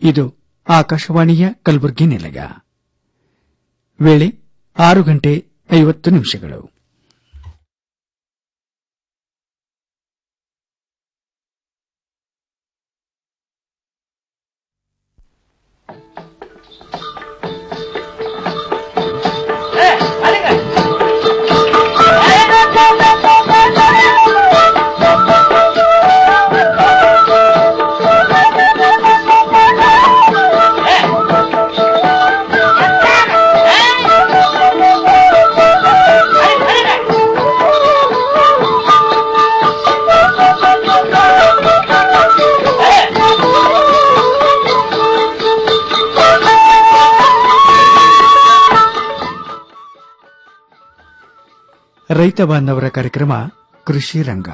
ಇದು ಆಕಾಶವಾಣಿಯ ಕಲಬುರಗಿ ನಿಲಯ ವೇಳೆ ಆರು ಗಂಟೆ ಐವತ್ತು ನಿಮಿಷಗಳು ರೈತ ಬಾಂಧವರ ಕಾರ್ಯಕ್ರಮ ಕೃಷಿ ರಂಗ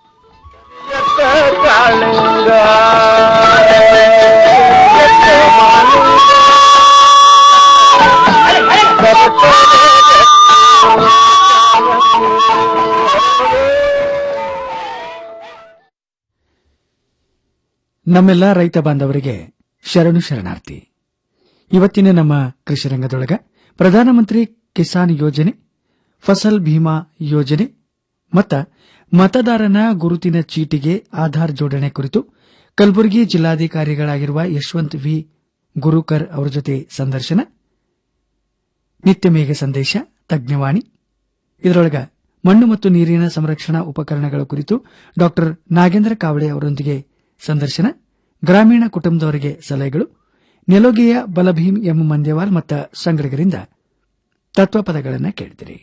ನಮ್ಮೆಲ್ಲ ರೈತ ಬಾಂಧವರಿಗೆ ಶರಣು ಶರಣಾರ್ಥಿ ಇವತ್ತಿನ ನಮ್ಮ ಕೃಷಿ ರಂಗದೊಳಗ ಪ್ರಧಾನಮಂತ್ರಿ ಕಿಸಾನ್ ಯೋಜನೆ ಫಸಲ್ ಭೀಮಾ ಯೋಜನೆ ಮತ್ತ ಮತದಾರನ ಗುರುತಿನ ಚೀಟಿಗೆ ಆಧಾರ್ ಜೋಡಣೆ ಕುರಿತು ಕಲಬುರಗಿ ಜಿಲ್ಲಾಧಿಕಾರಿಗಳಾಗಿರುವ ಯಶವಂತ್ ವಿ ಗುರುಕರ್ ಅವರ ಜೊತೆ ಸಂದರ್ಶನ ನಿತ್ಯ ಮೇಘ ಸಂದೇಶ ತಜ್ಞವಾಣಿ ಇದರೊಳಗ ಮಣ್ಣು ಮತ್ತು ನೀರಿನ ಸಂರಕ್ಷಣಾ ಉಪಕರಣಗಳ ಕುರಿತು ಡಾ ನಾಗೇಂದ್ರ ಕಾವಳೆ ಅವರೊಂದಿಗೆ ಸಂದರ್ಶನ ಗ್ರಾಮೀಣ ಕುಟುಂಬದವರಿಗೆ ಸಲಹೆಗಳು ನೆಲೋಗೆಯ ಬಲಭೀಮ್ ಎಂ ಮಂದೇವಾಲ್ ಮತ್ತು ಸಂಗಡಿಗರಿಂದ ತತ್ವಪದಗಳನ್ನು ಕೇಳಿದಿರಿ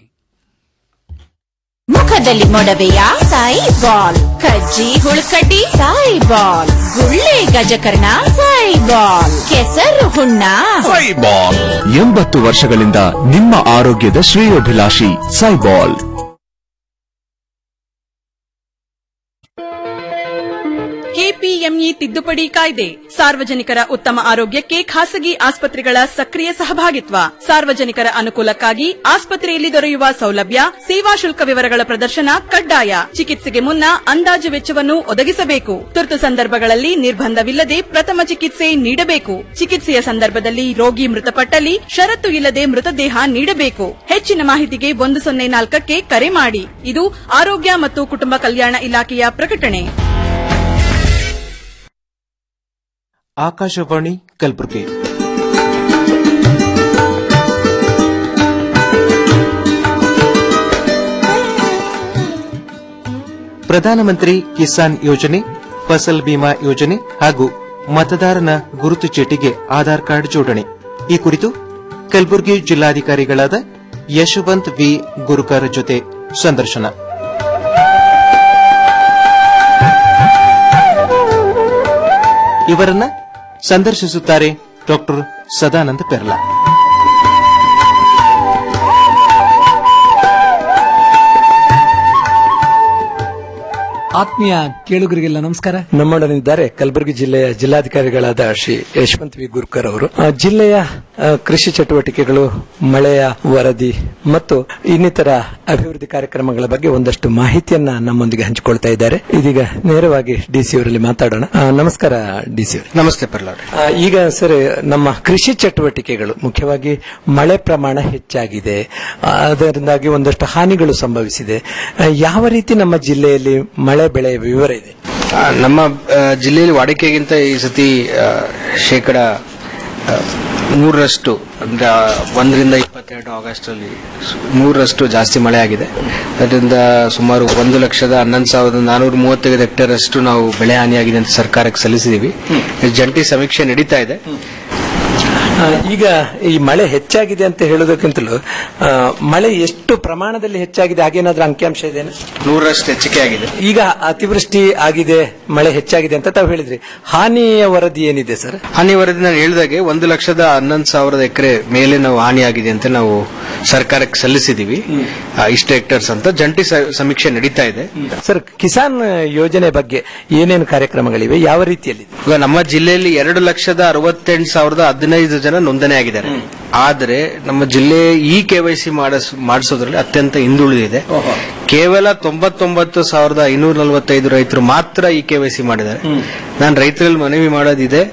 ಮುಖದಲ್ಲಿ ಮೊಡವೆಯ ಸಾಯಿ ಬಾಲ್ ಕಜ್ಜಿ ಹುಳ್ಕಡ್ಡಿ ಸಾಯಿ ಬಾಲ್ ಗುಳ್ಳೆ ಗಜಕರ್ಣ ಸಾಯಿ ಬಾಲ್ ಕೆಸರು ಹುಣ್ಣ ಸೈಬಾಲ್ ಎಂಬತ್ತು ವರ್ಷಗಳಿಂದ ನಿಮ್ಮ ಆರೋಗ್ಯದ ಶ್ರೇಯೋಭಿಲಾಷಿ ಸೈಬಾಲ್ ಕೆಪಿಎಂಇ ತಿದ್ದುಪಡಿ ಕಾಯ್ದೆ ಸಾರ್ವಜನಿಕರ ಉತ್ತಮ ಆರೋಗ್ಯಕ್ಕೆ ಖಾಸಗಿ ಆಸ್ಪತ್ರೆಗಳ ಸಕ್ರಿಯ ಸಹಭಾಗಿತ್ವ ಸಾರ್ವಜನಿಕರ ಅನುಕೂಲಕ್ಕಾಗಿ ಆಸ್ಪತ್ರೆಯಲ್ಲಿ ದೊರೆಯುವ ಸೌಲಭ್ಯ ಸೇವಾ ಶುಲ್ಕ ವಿವರಗಳ ಪ್ರದರ್ಶನ ಕಡ್ಡಾಯ ಚಿಕಿತ್ಸೆಗೆ ಮುನ್ನ ಅಂದಾಜು ವೆಚ್ಚವನ್ನು ಒದಗಿಸಬೇಕು ತುರ್ತು ಸಂದರ್ಭಗಳಲ್ಲಿ ನಿರ್ಬಂಧವಿಲ್ಲದೆ ಪ್ರಥಮ ಚಿಕಿತ್ಸೆ ನೀಡಬೇಕು ಚಿಕಿತ್ಸೆಯ ಸಂದರ್ಭದಲ್ಲಿ ರೋಗಿ ಮೃತಪಟ್ಟಲ್ಲಿ ಷರತ್ತು ಇಲ್ಲದೆ ಮೃತದೇಹ ನೀಡಬೇಕು ಹೆಚ್ಚಿನ ಮಾಹಿತಿಗೆ ಒಂದು ಸೊನ್ನೆ ನಾಲ್ಕಕ್ಕೆ ಕರೆ ಮಾಡಿ ಇದು ಆರೋಗ್ಯ ಮತ್ತು ಕುಟುಂಬ ಕಲ್ಯಾಣ ಇಲಾಖೆಯ ಪ್ರಕಟಣೆ ಆಕಾಶವಾಣಿ ಕಲಬುರಗಿ ಪ್ರಧಾನಮಂತ್ರಿ ಕಿಸಾನ್ ಯೋಜನೆ ಫಸಲ್ ಬಿಮಾ ಯೋಜನೆ ಹಾಗೂ ಮತದಾರನ ಗುರುತು ಚೀಟಿಗೆ ಆಧಾರ್ ಕಾರ್ಡ್ ಜೋಡಣೆ ಈ ಕುರಿತು ಕಲಬುರಗಿ ಜಿಲ್ಲಾಧಿಕಾರಿಗಳಾದ ಯಶವಂತ್ ವಿ ಗುರುಕರ್ ಜೊತೆ ಸಂದರ್ಶನ ಇವರನ್ನ ಸಂದರ್ಶಿಸುತ್ತಾರೆ ಡಾಕ್ಟರ್ ಸದಾನಂದ ಪೆರ್ಲಾ ಆತ್ಮೀಯ ಕೇಳುಗರಿಗೆಲ್ಲ ನಮಸ್ಕಾರ ನಮ್ಮೊಡನಿದ್ದಾರೆ ಕಲಬುರಗಿ ಜಿಲ್ಲೆಯ ಜಿಲ್ಲಾಧಿಕಾರಿಗಳಾದ ಶ್ರೀ ಯಶವಂತ್ ವಿ ಗುರ್ಕರ್ ಅವರು ಆ, ಜಿಲ್ಲೆಯ ಆ, ಕೃಷಿ ಚಟುವಟಿಕೆಗಳು ಮಳೆಯ ವರದಿ ಮತ್ತು ಇನ್ನಿತರ ಅಭಿವೃದ್ಧಿ ಕಾರ್ಯಕ್ರಮಗಳ ಬಗ್ಗೆ ಒಂದಷ್ಟು ಮಾಹಿತಿಯನ್ನ ನಮ್ಮೊಂದಿಗೆ ಹಂಚಿಕೊಳ್ತಾ ಇದ್ದಾರೆ ಇದೀಗ ನೇರವಾಗಿ ಡಿಸಿ ಅವರಲ್ಲಿ ಮಾತಾಡೋಣ ಆ, ನಮಸ್ಕಾರ ಡಿಸಿ ಅವರು ನಮಸ್ತೆ ಪೆರ್ಲಾ ಆ, ಈಗ ಸರ್ ನಮ್ಮ ಕೃಷಿ ಚಟುವಟಿಕೆಗಳು ಮುಖ್ಯವಾಗಿ ಮಳೆ ಪ್ರಮಾಣ ಹೆಚ್ಚಾಗಿದೆ ಆ, ಅದರಿಂದಾಗಿ ಒಂದಷ್ಟು ಹಾನಿಗಳು ಸಂಭವಿಸಿದೆ ಆ, ಯಾವ ರೀತಿ ನಮ್ಮ ಜಿಲ್ಲೆಯಲ್ಲಿ ಮಳೆ ಬೆಳೆ ವಿವರ ಇದೆ ಆ, ನಮ್ಮ ಆ, ಜಿಲ್ಲೆಯಲ್ಲಿ ವಾಡಿಕೆಗಿಂತ ಈ ಸತಿ ಆ, ಶೇಕಡ ಆ, ಮೂರರಷ್ಟು ಅಂದ್ರೆ ಆ, ಒಂದರಿಂದ ಇಪ್ಪತ್ತೆರಡು ಆಗಸ್ಟ್ ಅಲ್ಲಿ ಸು- ಮೂರರಷ್ಟು ಜಾಸ್ತಿ ಮಳೆ ಆಗಿದೆ ಅದರಿಂದ ಸುಮಾರು ಒಂದು ಲಕ್ಷದ ಹನ್ನೊಂದು ಸಾವಿರದ ನಾನೂರ ಮೂವತ್ತೈದು ಹೆಕ್ಟೇರ್ ಅಷ್ಟು ನಾವು ಬೆಳೆ ಹಾನಿಯಾಗಿದೆ ಅಂತ ಸರ್ಕಾರಕ್ಕೆ ಸಲ್ಲಿಸಿದೀವಿ ಜಂಟಿ ಸಮೀಕ್ಷೆ ನಡೀತಾ ಇದೆ ಆ, ಈಗ ಈ ಮಳೆ ಹೆಚ್ಚಾಗಿದೆ ಅಂತ ಹೇಳೋದಕ್ಕಿಂತಲೂ ಆ, ಮಳೆ ಎಷ್ಟು ಪ್ರಮಾಣದಲ್ಲಿ ಹೆಚ್ಚಾಗಿದೆ ಹಾಗೇನಾದ್ರೂ ಅಂಕಿಅಂಶ ಇದೆಯಾ ನೂರರಷ್ಟು ಹೆಚ್ಚಿಗೆ ಆಗಿದೆ ಈಗ ಅತಿವೃಷ್ಟಿ ಆಗಿದೆ ಮಳೆ ಹೆಚ್ಚಾಗಿದೆ ಅಂತ ತಾವು ಹೇಳಿದ್ರಿ ಹಾನಿಯ ವರದಿ ಏನಿದೆ ಸರ್ ಹಾನಿ ವರದಿ ನಾನು ಹೇಳಿದಾಗೆ ಒಂದು ಲಕ್ಷದ ಹನ್ನೊಂದು ಸಾವಿರದ ಎಕರೆ ಮೇಲೆ ನಾವು ಹಾನಿಯಾಗಿದೆ ಅಂತ ನಾವು ಸರ್ಕಾರಕ್ಕೆ ಸಲ್ಲಿಸಿದೀವಿ ಆ, ಇಷ್ಟು ಹೆಕ್ಟರ್ಸ್ ಅಂತ ಜಂಟಿ ಸ- ಸಮೀಕ್ಷೆ ನಡೀತಾ ಇದೆ ಸರ್ ಕಿಸಾನ್ ಯೋಜನೆ ಬಗ್ಗೆ ಏನೇನು ಕಾರ್ಯಕ್ರಮಗಳಿವೆ ಯಾವ ರೀತಿಯಲ್ಲಿ ಈಗ ನಮ್ಮ ಜಿಲ್ಲೆಯಲ್ಲಿ ಎರಡು ಲಕ್ಷದ ಅರವತ್ತೆಂಟು ಸಾವಿರದ ಹದಿನೈದು ಜನ ನೋಂದಣಿ ಆಗಿದ್ದಾರೆ ಆದರೆ ನಮ್ಮ ಜಿಲ್ಲೆ ಈ ಕೆವೈಸಿ ಮಾಡಿಸೋದ್ರಲ್ಲಿ ಅತ್ಯಂತ ಹಿಂದುಳಿದಿದೆ ಕೇವಲ ತೊಂಬತ್ತೊಂಬತ್ತು ಸಾವಿರದ ಐನೂರ ನಲವತ್ತೈದು ರೈತರು ಮಾತ್ರ ಈ ಕೆವೈಸಿ ಮಾಡಿದ್ದಾರೆ ನಾನು ರೈತರಲ್ಲಿ ಮನವಿ ಮಾಡೋದಿದೆ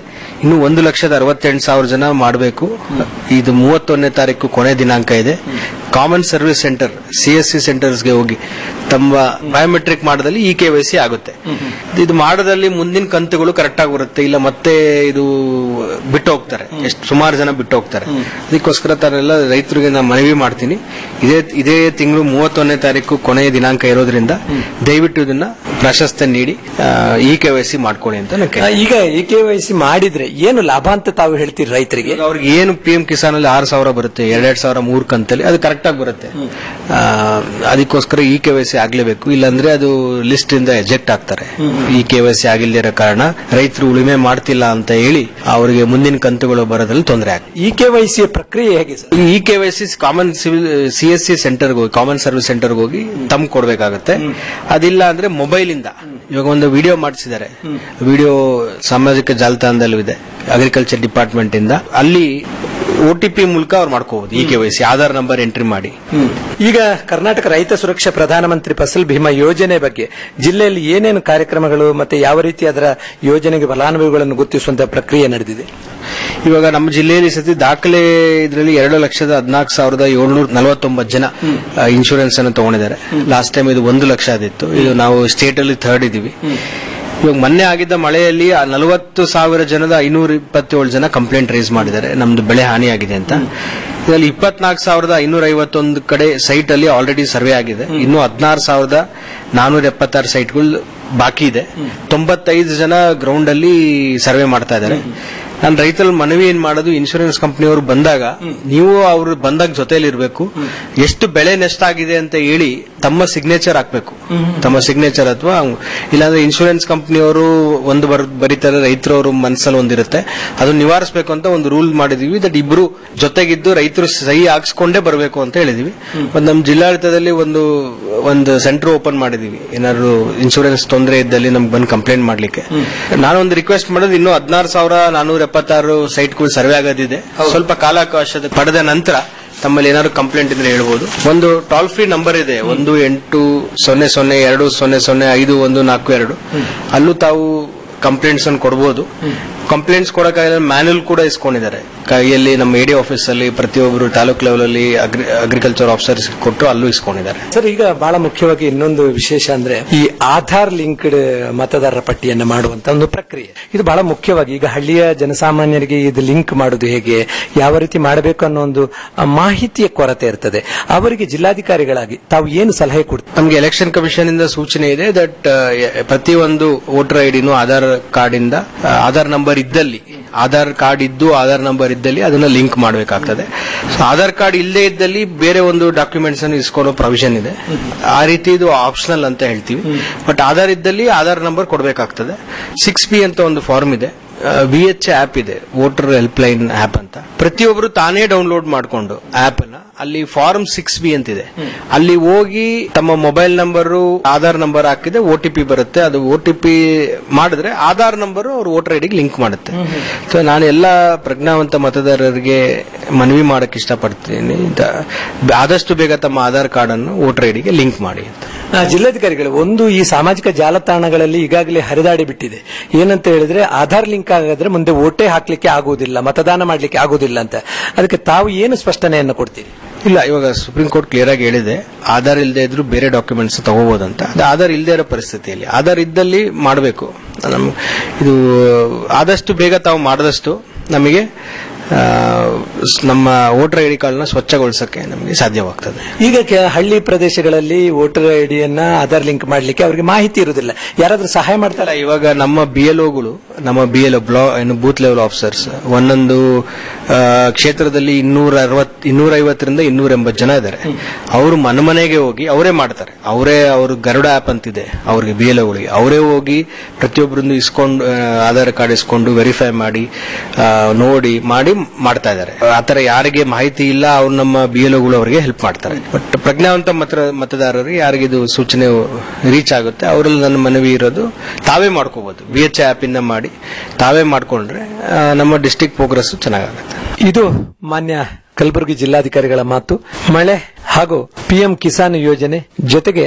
ಇನ್ನು ಒಂದು ಲಕ್ಷದ ಅರವತ್ತೆಂಟು ಸಾವಿರ ಜನ ಮಾಡಬೇಕು ಇದು ಮೂವತ್ತೊಂದನೇ ತಾರೀಕು ಕೊನೆ ದಿನಾಂಕ ಇದೆ common service centre C S C ಸೆಂಟರ್ಸ್ಗೆ ಹೋಗಿ ತಮ್ಮ ಬಯೋಮೆಟ್ರಿಕ್ ಮಾಡದಲ್ಲಿ ಇ ಕೆ ವೈ ಸಿ ಆಗುತ್ತೆ ಇದು ಮಾಡದಲ್ಲಿ ಮುಂದಿನ ಕಂತುಗಳು ಕರೆಕ್ಟ್ ಆಗಿ ಬರುತ್ತೆ ಇಲ್ಲ ಮತ್ತೆ ಇದು ಬಿಟ್ಟು ಹೋಗ್ತಾರೆ ಎಷ್ಟು ಸುಮಾರು ಜನ ಬಿಟ್ಟು ಹೋಗ್ತಾರೆ ಅದಕ್ಕೋಸ್ಕರ ತಾನೆಲ್ಲ ರೈತರಿಗೆ ನಾನು ಮನವಿ ಮಾಡ್ತೀನಿ ಇದೇ ಇದೇ ತಿಂಗಳು ಮೂವತ್ತೊಂದನೇ ತಾರೀಕು ಕೊನೆಯ ದಿನಾಂಕ ಇರೋದ್ರಿಂದ ದಯವಿಟ್ಟು ಇದನ್ನ ಪ್ರಾಶಸ್ತ್ಯ ನೀಡಿ ಇ ಕೆ ವೈ ಸಿ ಮಾಡ್ಕೊಳ್ಳಿ ಅಂತ ನಾನು ಆ, ಕೇಳ್ತೀನಿ. ಈಗ ಎ ಕೆ ವೈ ಸಿ ಮಾಡಿದ್ರೆ ಏನು ಲಾಭ ಅಂತ ತಾವು ಹೇಳ್ತೀರಿ ರೈತರಿಗೆ ಈಗ ಅವ್ರಿಗೆ ಏನು ಪಿ ಎಂ ಕಿಸಾನ್ ಅಲ್ಲಿ ಆರು ಸಾವಿರ ಬರುತ್ತೆ ಎರಡೆರಡು ಸಾವಿರ ಮೂರು ಕಂತಲ್ಲಿ ಅದು ಕರೆಕ್ಟ್ ಆಗಿ ಬರುತ್ತೆ ಆ, ಅದಕ್ಕೋಸ್ಕರ ಇ ಕೆ ವೈ ಸಿ ಆಗ್ಲೇಬೇಕು ಇಲ್ಲಾಂದ್ರೆ ಅದು ಲಿಸ್ಟ್ ಇಂದ ಎಜೆಕ್ಟ್ ಆಗ್ತಾರೆ ಇ ಕೆ ವೈ ಸಿ ಆಗಿಲ್ದೇ ಇರೋ ಕಾರಣ ರೈತರು ಉಳುಮೆ ಮಾಡ್ತಿಲ್ಲ ಅಂತ ಹೇಳಿ ಅವರಿಗೆ ಮುಂದಿನ ಕಂತುಗಳು ಬರೋದ್ರಲ್ಲಿ ತೊಂದರೆ ಆಗ್ತದೆ ಇ ಕೆ ವೈ ಸಿ ಪ್ರಕ್ರಿಯೆ ಹೇಗೆ sir E K Y C common civil C S C ಸೆಂಟರ್ಗೆ ಹೋಗಿ ಕಾಮನ್ ಸರ್ವಿಸ್ ಸೆಂಟರ್ಗೆ ಹೋಗಿ ತಮ್ ಕೊಡ್ಬೇಕಾಗತ್ತೆ ಅದಿಲ್ಲ ಅಂದ್ರೆ ಮೊಬೈಲ್ ಇಂದ ಇವಾಗ ಒಂದು ವಿಡಿಯೋ ಮಾಡಿಸಿದ್ದಾರೆ ವಿಡಿಯೋ ಸಾಮಾಜಿಕ ಜಾಲತಾಣದಲ್ಲೂ ಇದೆ ಅಗ್ರಿಕಲ್ಚರ್ ಡಿಪಾರ್ಟ್ಮೆಂಟ್ ಇಂದ ಅಲ್ಲಿ ಒ ಟಿ ಪಿ ಮೂಲಕ ಅವ್ರು ಮಾಡ್ಕೋಬಹುದು E K Y C Aadhaar number entry ಮಾಡಿ ಈಗ ಕರ್ನಾಟಕ ರೈತ ಸುರಕ್ಷಾ ಪ್ರಧಾನಮಂತ್ರಿ ಫಸಲ್ ಭೀಮಾ ಯೋಜನೆ ಬಗ್ಗೆ ಜಿಲ್ಲೆಯಲ್ಲಿ ಏನೇನು ಕಾರ್ಯಕ್ರಮಗಳು ಮತ್ತೆ ಯಾವ ರೀತಿ ಅದರ ಯೋಜನೆಗೆ ಫಲಾನುಭವಿಗಳನ್ನು ಗುರುತಿಸುವಂತಹ ಪ್ರಕ್ರಿಯೆ ನಡೆದಿದೆ ಇವಾಗ ನಮ್ಮ ಜಿಲ್ಲೆಯಲ್ಲಿ ಈ ಸತಿ ದಾಖಲೆ ಇದರಲ್ಲಿ ಎರಡು ಲಕ್ಷದ ಹದಿನಾಲ್ಕು ಸಾವಿರದ ಏಳ್ನೂರ ನಲವತ್ತೊಂಬತ್ತು ಜನ ಇನ್ಶೂರೆನ್ಸ್ ಅನ್ನು ತಗೊಂಡಿದ್ದಾರೆ ಲಾಸ್ಟ್ ಟೈಮ್ ಇದು ಒಂದು ಲಕ್ಷ ಆದಿತ್ತು ಇದು ನಾವು ಸ್ಟೇಟ್ ಅಲ್ಲಿ ಥರ್ಡ್ ಇದೀವಿ ಇವಾಗ ಮೊನ್ನೆ ಆಗಿದ್ದ ಮಳೆಯಲ್ಲಿ ಆ ನಲವತ್ತು ಸಾವಿರ ಜನದ ಐನೂರ ಇಪ್ಪತ್ತೇಳು ಜನ ಕಂಪ್ಲೇಂಟ್ ರೈಸ್ ಮಾಡಿದ್ದಾರೆ ನಮ್ದು ಬೆಳೆ ಹಾನಿಯಾಗಿದೆ ಅಂತ ಇದರಲ್ಲಿ ಇಪ್ಪತ್ನಾಲ್ಕು ಸಾವಿರದ ಐನೂರ ಐವತ್ತೊಂದು ಕಡೆ ಸೈಟ್ ಅಲ್ಲಿ ಆಲ್ರೆಡಿ ಸರ್ವೆ ಆಗಿದೆ ಇನ್ನು ಹದಿನಾರು ಸಾವಿರದ ನಾನೂರ ಎಪ್ಪತ್ತಾರು ಸೈಟ್ಗಳು ಬಾಕಿ ಇದೆ ತೊಂಬತ್ತೈದು ಜನ ಗ್ರೌಂಡ್ ಅಲ್ಲಿ ಸರ್ವೆ ಮಾಡ್ತಾ ಇದ್ದಾರೆ ನಾನು ರೈತರಲ್ಲಿ ಮನವಿ ಏನ್ ಮಾಡೋದು ಇನ್ಶೂರೆನ್ಸ್ ಕಂಪನಿಯವರು ಬಂದಾಗ ನೀವು ಅವರು ಬಂದಾಗ ಜೊತೆಲಿ ಇರಬೇಕು ಎಷ್ಟು ಬೆಳೆ ನಷ್ಟ ಆಗಿದೆ ಅಂತ ಹೇಳಿ ತಮ್ಮ ಸಿಗ್ನೇಚರ್ ಹಾಕ್ಬೇಕು ತಮ್ಮ ಸಿಗ್ನೇಚರ್ ಅಥವಾ ಇಲ್ಲಾಂದ್ರೆ ಇನ್ಶೂರೆನ್ಸ್ ಕಂಪನಿಯವರು ಒಂದು ಬರ್ ಬರೀತಾರೆ ರೈತರವರು ಮನಸ್ಸಲ್ಲಿ ಒಂದಿರುತ್ತೆ ಅದನ್ನ ನಿವಾರಿಸಬೇಕು ಅಂತ ಒಂದು ರೂಲ್ ಮಾಡಿದೀವಿ ದಟ್ ಇಬ್ರು ಜೊತೆಗಿದ್ದು ರೈತರು ಸಹಿ ಹಾಕ್ಸ್ಕೊಂಡೇ ಬರಬೇಕು ಅಂತ ಹೇಳಿದೀವಿ ಮತ್ತು ನಮ್ಮ ಜಿಲ್ಲಾಡಳಿತದಲ್ಲಿ ಒಂದು ಒಂದು ಸೆಂಟರ್ ಓಪನ್ ಮಾಡಿದೀವಿ ಏನಾದ್ರು ಇನ್ಶೂರೆನ್ಸ್ ತೊಂದರೆ ಇದ್ದಲ್ಲಿ ನಮ್ಗೆ ಬಂದು ಕಂಪ್ಲೇಂಟ್ ಮಾಡ್ಲಿಕ್ಕೆ ನಾನೊಂದು ರಿಕ್ವೆಸ್ಟ್ ಮಾಡೋದು ಇನ್ನು ಹದಿನಾರು ಸಾವಿರ ನಾನೂರ ಎಪ್ಪತ್ತಾರು ಸೈಟ್ಗಳು ಸರ್ವೆ ಆಗೋದಿದೆ ಸ್ವಲ್ಪ ಕಾಲಾವಕಾಶದ ಪಡೆದ ನಂತರ ತಮ್ಮಲ್ಲಿ ಏನಾದ್ರು ಕಂಪ್ಲೇಂಟ್ ಇದ್ರೆ ಹೇಳ್ಬೋದು ಒಂದು ಟೋಲ್ ಫ್ರೀ ನಂಬರ್ ಇದೆ ಒಂದು ಎಂಟು ಸೊನ್ನೆ ಸೊನ್ನೆ ಎರಡು ಸೊನ್ನೆ ಸೊನ್ನೆ ಐದು ಒಂದು ನಾಲ್ಕು ಎರಡು ಅಲ್ಲೂ ತಾವು ಕಂಪ್ಲೇಂಟ್ಸ್ ಅನ್ನು ಕೊಡಬಹುದು ಕಂಪ್ಲೇಂಟ್ಸ್ ಕೊಡಕ್ಕಾಗಿಲ್ಲ ಮ್ಯಾನ್ಯಲ್ ಕೂಡ ಇಸ್ಕೊಂಡಿದ್ದಾರೆ ಕೈಯಲ್ಲಿ ನಮ್ಮ ಎಡಿ ಆಫೀಸ್ ಅಲ್ಲಿ ಪ್ರತಿಯೊಬ್ಬರು ತಾಲೂಕ್ ಲೆವೆಲ್ ಅಲ್ಲಿ ಅಗ್ರಿಕಲ್ಚರ್ ಆಫೀಸರ್ಸ್ ಕೊಟ್ಟು ಅಲ್ಲೂ ಇಸ್ಕೊಂಡಿದ್ದಾರೆ ಸರ್ ಈಗ ಬಹಳ ಮುಖ್ಯವಾಗಿ ಇನ್ನೊಂದು ವಿಶೇಷ ಅಂದ್ರೆ ಈ ಆಧಾರ್ ಲಿಂಕ್ಡ್ ಮತದಾರರ ಪಟ್ಟಿಯನ್ನು ಮಾಡುವಂತ ಒಂದು ಪ್ರಕ್ರಿಯೆ ಇದು ಬಹಳ ಮುಖ್ಯವಾಗಿ ಈಗ ಹಳ್ಳಿಯ ಜನಸಾಮಾನ್ಯರಿಗೆ ಇದು ಲಿಂಕ್ ಮಾಡುವುದು ಹೇಗೆ ಯಾವ ರೀತಿ ಮಾಡಬೇಕು ಅನ್ನೋ ಒಂದು ಆ, ಮಾಹಿತಿಯ ಕೊರತೆ ಇರ್ತದೆ ಅವರಿಗೆ ಜಿಲ್ಲಾಧಿಕಾರಿಗಳಾಗಿ ತಾವು ಏನು ಸಲಹೆ ಕೊಡ್ತೀವಿ ನಮಗೆ ಎಲೆಕ್ಷನ್ ಕಮಿಷನ್ ಇಂದ ಸೂಚನೆ ಇದೆ ದಟ್ ಪ್ರತಿಯೊಂದು ವೋಟರ್ ಐಡಿನೂ ಆಧಾರ್ ಕಾರ್ಡ್ ಇಂದ ಆ, ಆಧಾರ್ ನಂಬರ್ ಇದ್ದಲ್ಲಿ ಆಧಾರ್ ಕಾರ್ಡ್ ಇದ್ದು ಆಧಾರ್ ನಂಬರ್ ಇದ್ದಲ್ಲಿ ಅದನ್ನ ಲಿಂಕ್ ಮಾಡಬೇಕಾಗ್ತದೆ ಸೊ ಆಧಾರ್ ಕಾರ್ಡ್ ಇಲ್ಲದೆ ಇದ್ದಲ್ಲಿ ಬೇರೆ ಒಂದು ಡಾಕ್ಯುಮೆಂಟ್ಸ್ ಅನ್ನು ಇಸ್ಕೊಳ್ಳೋ ಪ್ರೊವಿಷನ್ ಇದೆ ಆ ರೀತಿ ಇದು ಆಪ್ಷನಲ್ ಅಂತ ಹೇಳ್ತೀವಿ ಬಟ್ ಆಧಾರ್ ಇದ್ದಲ್ಲಿ ಆಧಾರ್ ನಂಬರ್ ಕೊಡಬೇಕಾಗ್ತದೆ ಸಿಕ್ಸ್ ಪಿ ಅಂತ ಒಂದು ಫಾರ್ಮ್ ಇದೆ ವಿ ಎಚ್ ಆಪ್ ಇದೆ ವೋಟರ್ ಹೆಲ್ಪ್ ಲೈನ್ ಆಪ್ ಅಂತ ಪ್ರತಿಯೊಬ್ಬರು ತಾನೇ ಡೌನ್ಲೋಡ್ ಮಾಡಿಕೊಂಡು ಆಪ್ ಅನ್ನ ಅಲ್ಲಿ ಫಾರ್ಮ್ ಸಿಕ್ಸ್ ಬಿ ಅಂತಿದೆ ಅಲ್ಲಿ ಹೋಗಿ ತಮ್ಮ ಮೊಬೈಲ್ ನಂಬರು ಆಧಾರ್ ನಂಬರ್ ಹಾಕಿದ್ರೆ ಒ ಟಿ ಪಿ ಬರುತ್ತೆ ಅದು ಒ ಟಿ ಪಿ ಮಾಡಿದ್ರೆ ಆಧಾರ್ ನಂಬರ್ ಅವ್ರ ವೋಟರ್ ಐಡಿಗೆ ಲಿಂಕ್ ಮಾಡುತ್ತೆ ಸೊ ನಾನು ಎಲ್ಲ ಪ್ರಜ್ಞಾವಂತ ಮತದಾರರಿಗೆ ಮನವಿ ಮಾಡಕ್ ಇಷ್ಟಪಡ್ತೀನಿ ದ- ಆದಷ್ಟು ಬೇಗ ತಮ್ಮ ಆಧಾರ್ ಕಾರ್ಡ್ ಅನ್ನು ವೋಟರ್ ಐಡಿಗೆ ಲಿಂಕ್ ಮಾಡಿ ಅಂತ ಆ, ಜಿಲ್ಲಾಧಿಕಾರಿಗಳು ಒಂದು ಈ ಸಾಮಾಜಿಕ ಜಾಲತಾಣಗಳಲ್ಲಿ ಈಗಾಗಲೇ ಹರಿದಾಡಿ ಬಿಟ್ಟಿದೆ ಏನಂತ ಹೇಳಿದ್ರೆ ಆಧಾರ್ ಲಿಂಕ್ ಆಗಿದ್ರೆ ಮುಂದೆ ಓಟೆ ಹಾಕ್ಲಿಕ್ಕೆ ಆಗುವುದಿಲ್ಲ ಮತದಾನ ಮಾಡ್ಲಿಕ್ಕೆ ಆಗುವುದಿಲ್ಲ ಅಂತ ಅದಕ್ಕೆ ತಾವು ಏನು ಸ್ಪಷ್ಟನೆಯನ್ನು ಕೊಡ್ತೀರಿ ಇಲ್ಲ ಇವಾಗ ಸುಪ್ರೀಂ ಕೋರ್ಟ್ ಕ್ಲಿಯರ್ ಆಗಿ ಹೇಳಿದೆ ಆಧಾರ್ ಇಲ್ಲದೆ ಇದ್ರು ಬೇರೆ ಡಾಕ್ಯುಮೆಂಟ್ಸ್ ತಗೋಬಹುದಂತ ಅದು ಆಧಾರ್ ಇಲ್ಲದೆ ಇರೋ ಪರಿಸ್ಥಿತಿಯಲ್ಲಿ ಆಧಾರ್ ಇದ್ದಲ್ಲಿ ಮಾಡಬೇಕು ನಮ್ ಇದು ಆದಷ್ಟು ಬೇಗ ತಾವು ಮಾಡಿದಷ್ಟು ನಮಗೆ ಆ, ಸ್- ನಮ್ಮ ವೋಟರ್ ಐಡಿ ಕಾರ್ಡ್ನ ಸ್ವಚ್ಛಗೊಳಿಸಕ್ಕೆ ನಮಗೆ ಸಾಧ್ಯವಾಗ್ತದೆ ಈಗ ಕೆ- ಹಳ್ಳಿ ಪ್ರದೇಶಗಳಲ್ಲಿ ವೋಟರ್ ಐಡಿಯನ್ನ ಆಧಾರ್ ಲಿಂಕ್ ಮಾಡ್ಲಿಕ್ಕೆ ಅವರಿಗೆ ಮಾಹಿತಿ ಇರುವುದಿಲ್ಲ ಯಾರಾದ್ರೂ ಸಹಾಯ ಮಾಡ್ತಾರ ಅಲ್ಲ ಇವಾಗ ನಮ್ಮ ಬಿ ಎಲ್ ಒಗಳು ನಮ್ಮ ಬಿ ಎಲ್ ಬ್ಲಾ ಏನು ಬೂತ್ ಲೆವೆಲ್ ಆಫೀಸರ್ಸ್ ಒಂದೊಂದು ಆ, ಕ್ಷೇತ್ರದಲ್ಲಿ ಇನ್ನೂರ ಅರವತ್ ಇನ್ನೂರ ಐವತ್ತರಿಂದ ಇನ್ನೂರ ಎಂಬತ್ತು ಜನ ಇದ್ದಾರೆ ಅವರು ಮನೆ ಮನೆಗೆ ಹೋಗಿ ಅವರೇ ಮಾಡ್ತಾರೆ ಅವರೇ ಅವರು ಗರುಡ ಆಪ್ ಅಂತಿದೆ ಅವ್ರಿಗೆ ಬಿ ಎಲ್ ಒಗಳಿಗೆ ಅವರೇ ಹೋಗಿ ಪ್ರತಿಯೊಬ್ಬರಿಂದ ಇಸ್ಕೊಂಡು ಆ, ಆಧಾರ್ ಕಾರ್ಡ್ ಇಸ್ಕೊಂಡು ವೆರಿಫೈ ಮಾಡಿ ಆ, ನೋಡಿ ಮಾಡಿ ಮಾಡ್ತಾ ಇದ್ದಾರೆ ಆತರ ಯಾರಿಗೆ ಮಾಹಿತಿ ಇಲ್ಲ ಅವ್ರು ನಮ್ಮ ಬಿ ಎಲ್ ಒಗಳು ಅವರಿಗೆ ಹೆಲ್ಪ್ ಮಾಡ್ತಾರೆ ಬಟ್ ಪ್ರಜ್ಞಾವಂತ ಮತ ಮತದಾರರಿಗೆ ಯಾರಿಗೆ ಇದು ಸೂಚನೆ ರೀಚ್ ಆಗುತ್ತೆ ಅವರಲ್ಲಿ ನನ್ನ ಮನವಿ ಇರೋದು ತಾವೇ ಮಾಡ್ಕೋಬಹುದು ಬಿ ಎಚ್ ಆಪ್ ಇಂದ ಮಾಡಿ ತಾವೇ ಮಾಡ್ಕೊಂಡ್ರೆ ಆ, ನಮ್ಮ ಡಿಸ್ಟಿಕ್ ಪ್ರೋಗ್ರೆಸ್ ಚೆನ್ನಾಗಾಗುತ್ತೆ ಇದು ಮಾನ್ಯ ಕಲಬುರಗಿ ಜಿಲ್ಲಾಧಿಕಾರಿಗಳ ಮಾತು ಮಳೆ ಹಾಗೂ ಪಿಎಂ ಕಿಸಾನ್ ಯೋಜನೆ ಜೊತೆಗೆ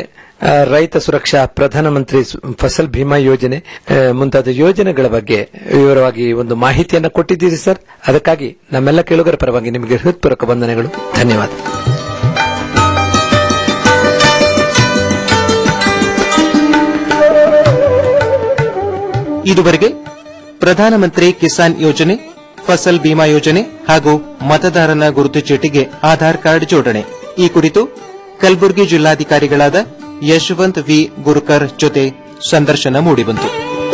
ಆ, ರೈತ ಸುರಕ್ಷಾ ಪ್ರಧಾನಮಂತ್ರಿ ಸು- ಫಸಲ್ ಭೀಮಾ ಯೋಜನೆ ಆ, ಮುಂತಾದ ಯೋಜನೆಗಳ ಬಗ್ಗೆ ವಿವರವಾಗಿ ಒಂದು ಮಾಹಿತಿಯನ್ನು ಕೊಟ್ಟಿದ್ದೀರಿ ಸರ್ ಅದಕ್ಕಾಗಿ ನಮ್ಮೆಲ್ಲ ಕೇಳುಗರ ಪರವಾಗಿ ನಿಮಗೆ ಹೃತ್ಪೂರ್ವಕ ವಂದನೆಗಳು ಧನ್ಯವಾದ ಇದುವರೆಗೆ ಪ್ರಧಾನಮಂತ್ರಿ ಕಿಸಾನ್ ಯೋಜನೆ ಫಸಲ್ ಬಿಮಾ ಯೋಜನೆ ಹಾಗೂ ಮತದಾರನ ಗುರುತು ಚೀಟಿಗೆ ಆಧಾರ್ ಕಾರ್ಡ್ ಜೋಡಣೆ ಈ ಕುರಿತು ಕಲಬುರಗಿ ಜಿಲ್ಲಾಧಿಕಾರಿಗಳಾದ ಯಶವಂತ್ ವಿ ಗುರುಕರ್ ಜೊತೆ ಸಂದರ್ಶನ ಮೂಡಿಬಂತು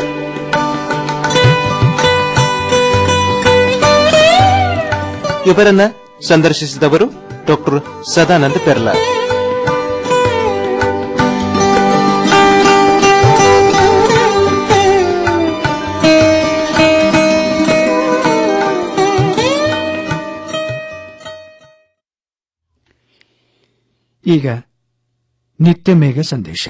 ಇವರನ್ನ ಸಂದರ್ಶಿಸಿದವರು ಡಾಕ್ಟರ್ ಸದಾನಂದ ಪೆರ್ಲಾ ಈಗ ನಿತ್ಯ ಮೇಘ ಸಂದೇಶ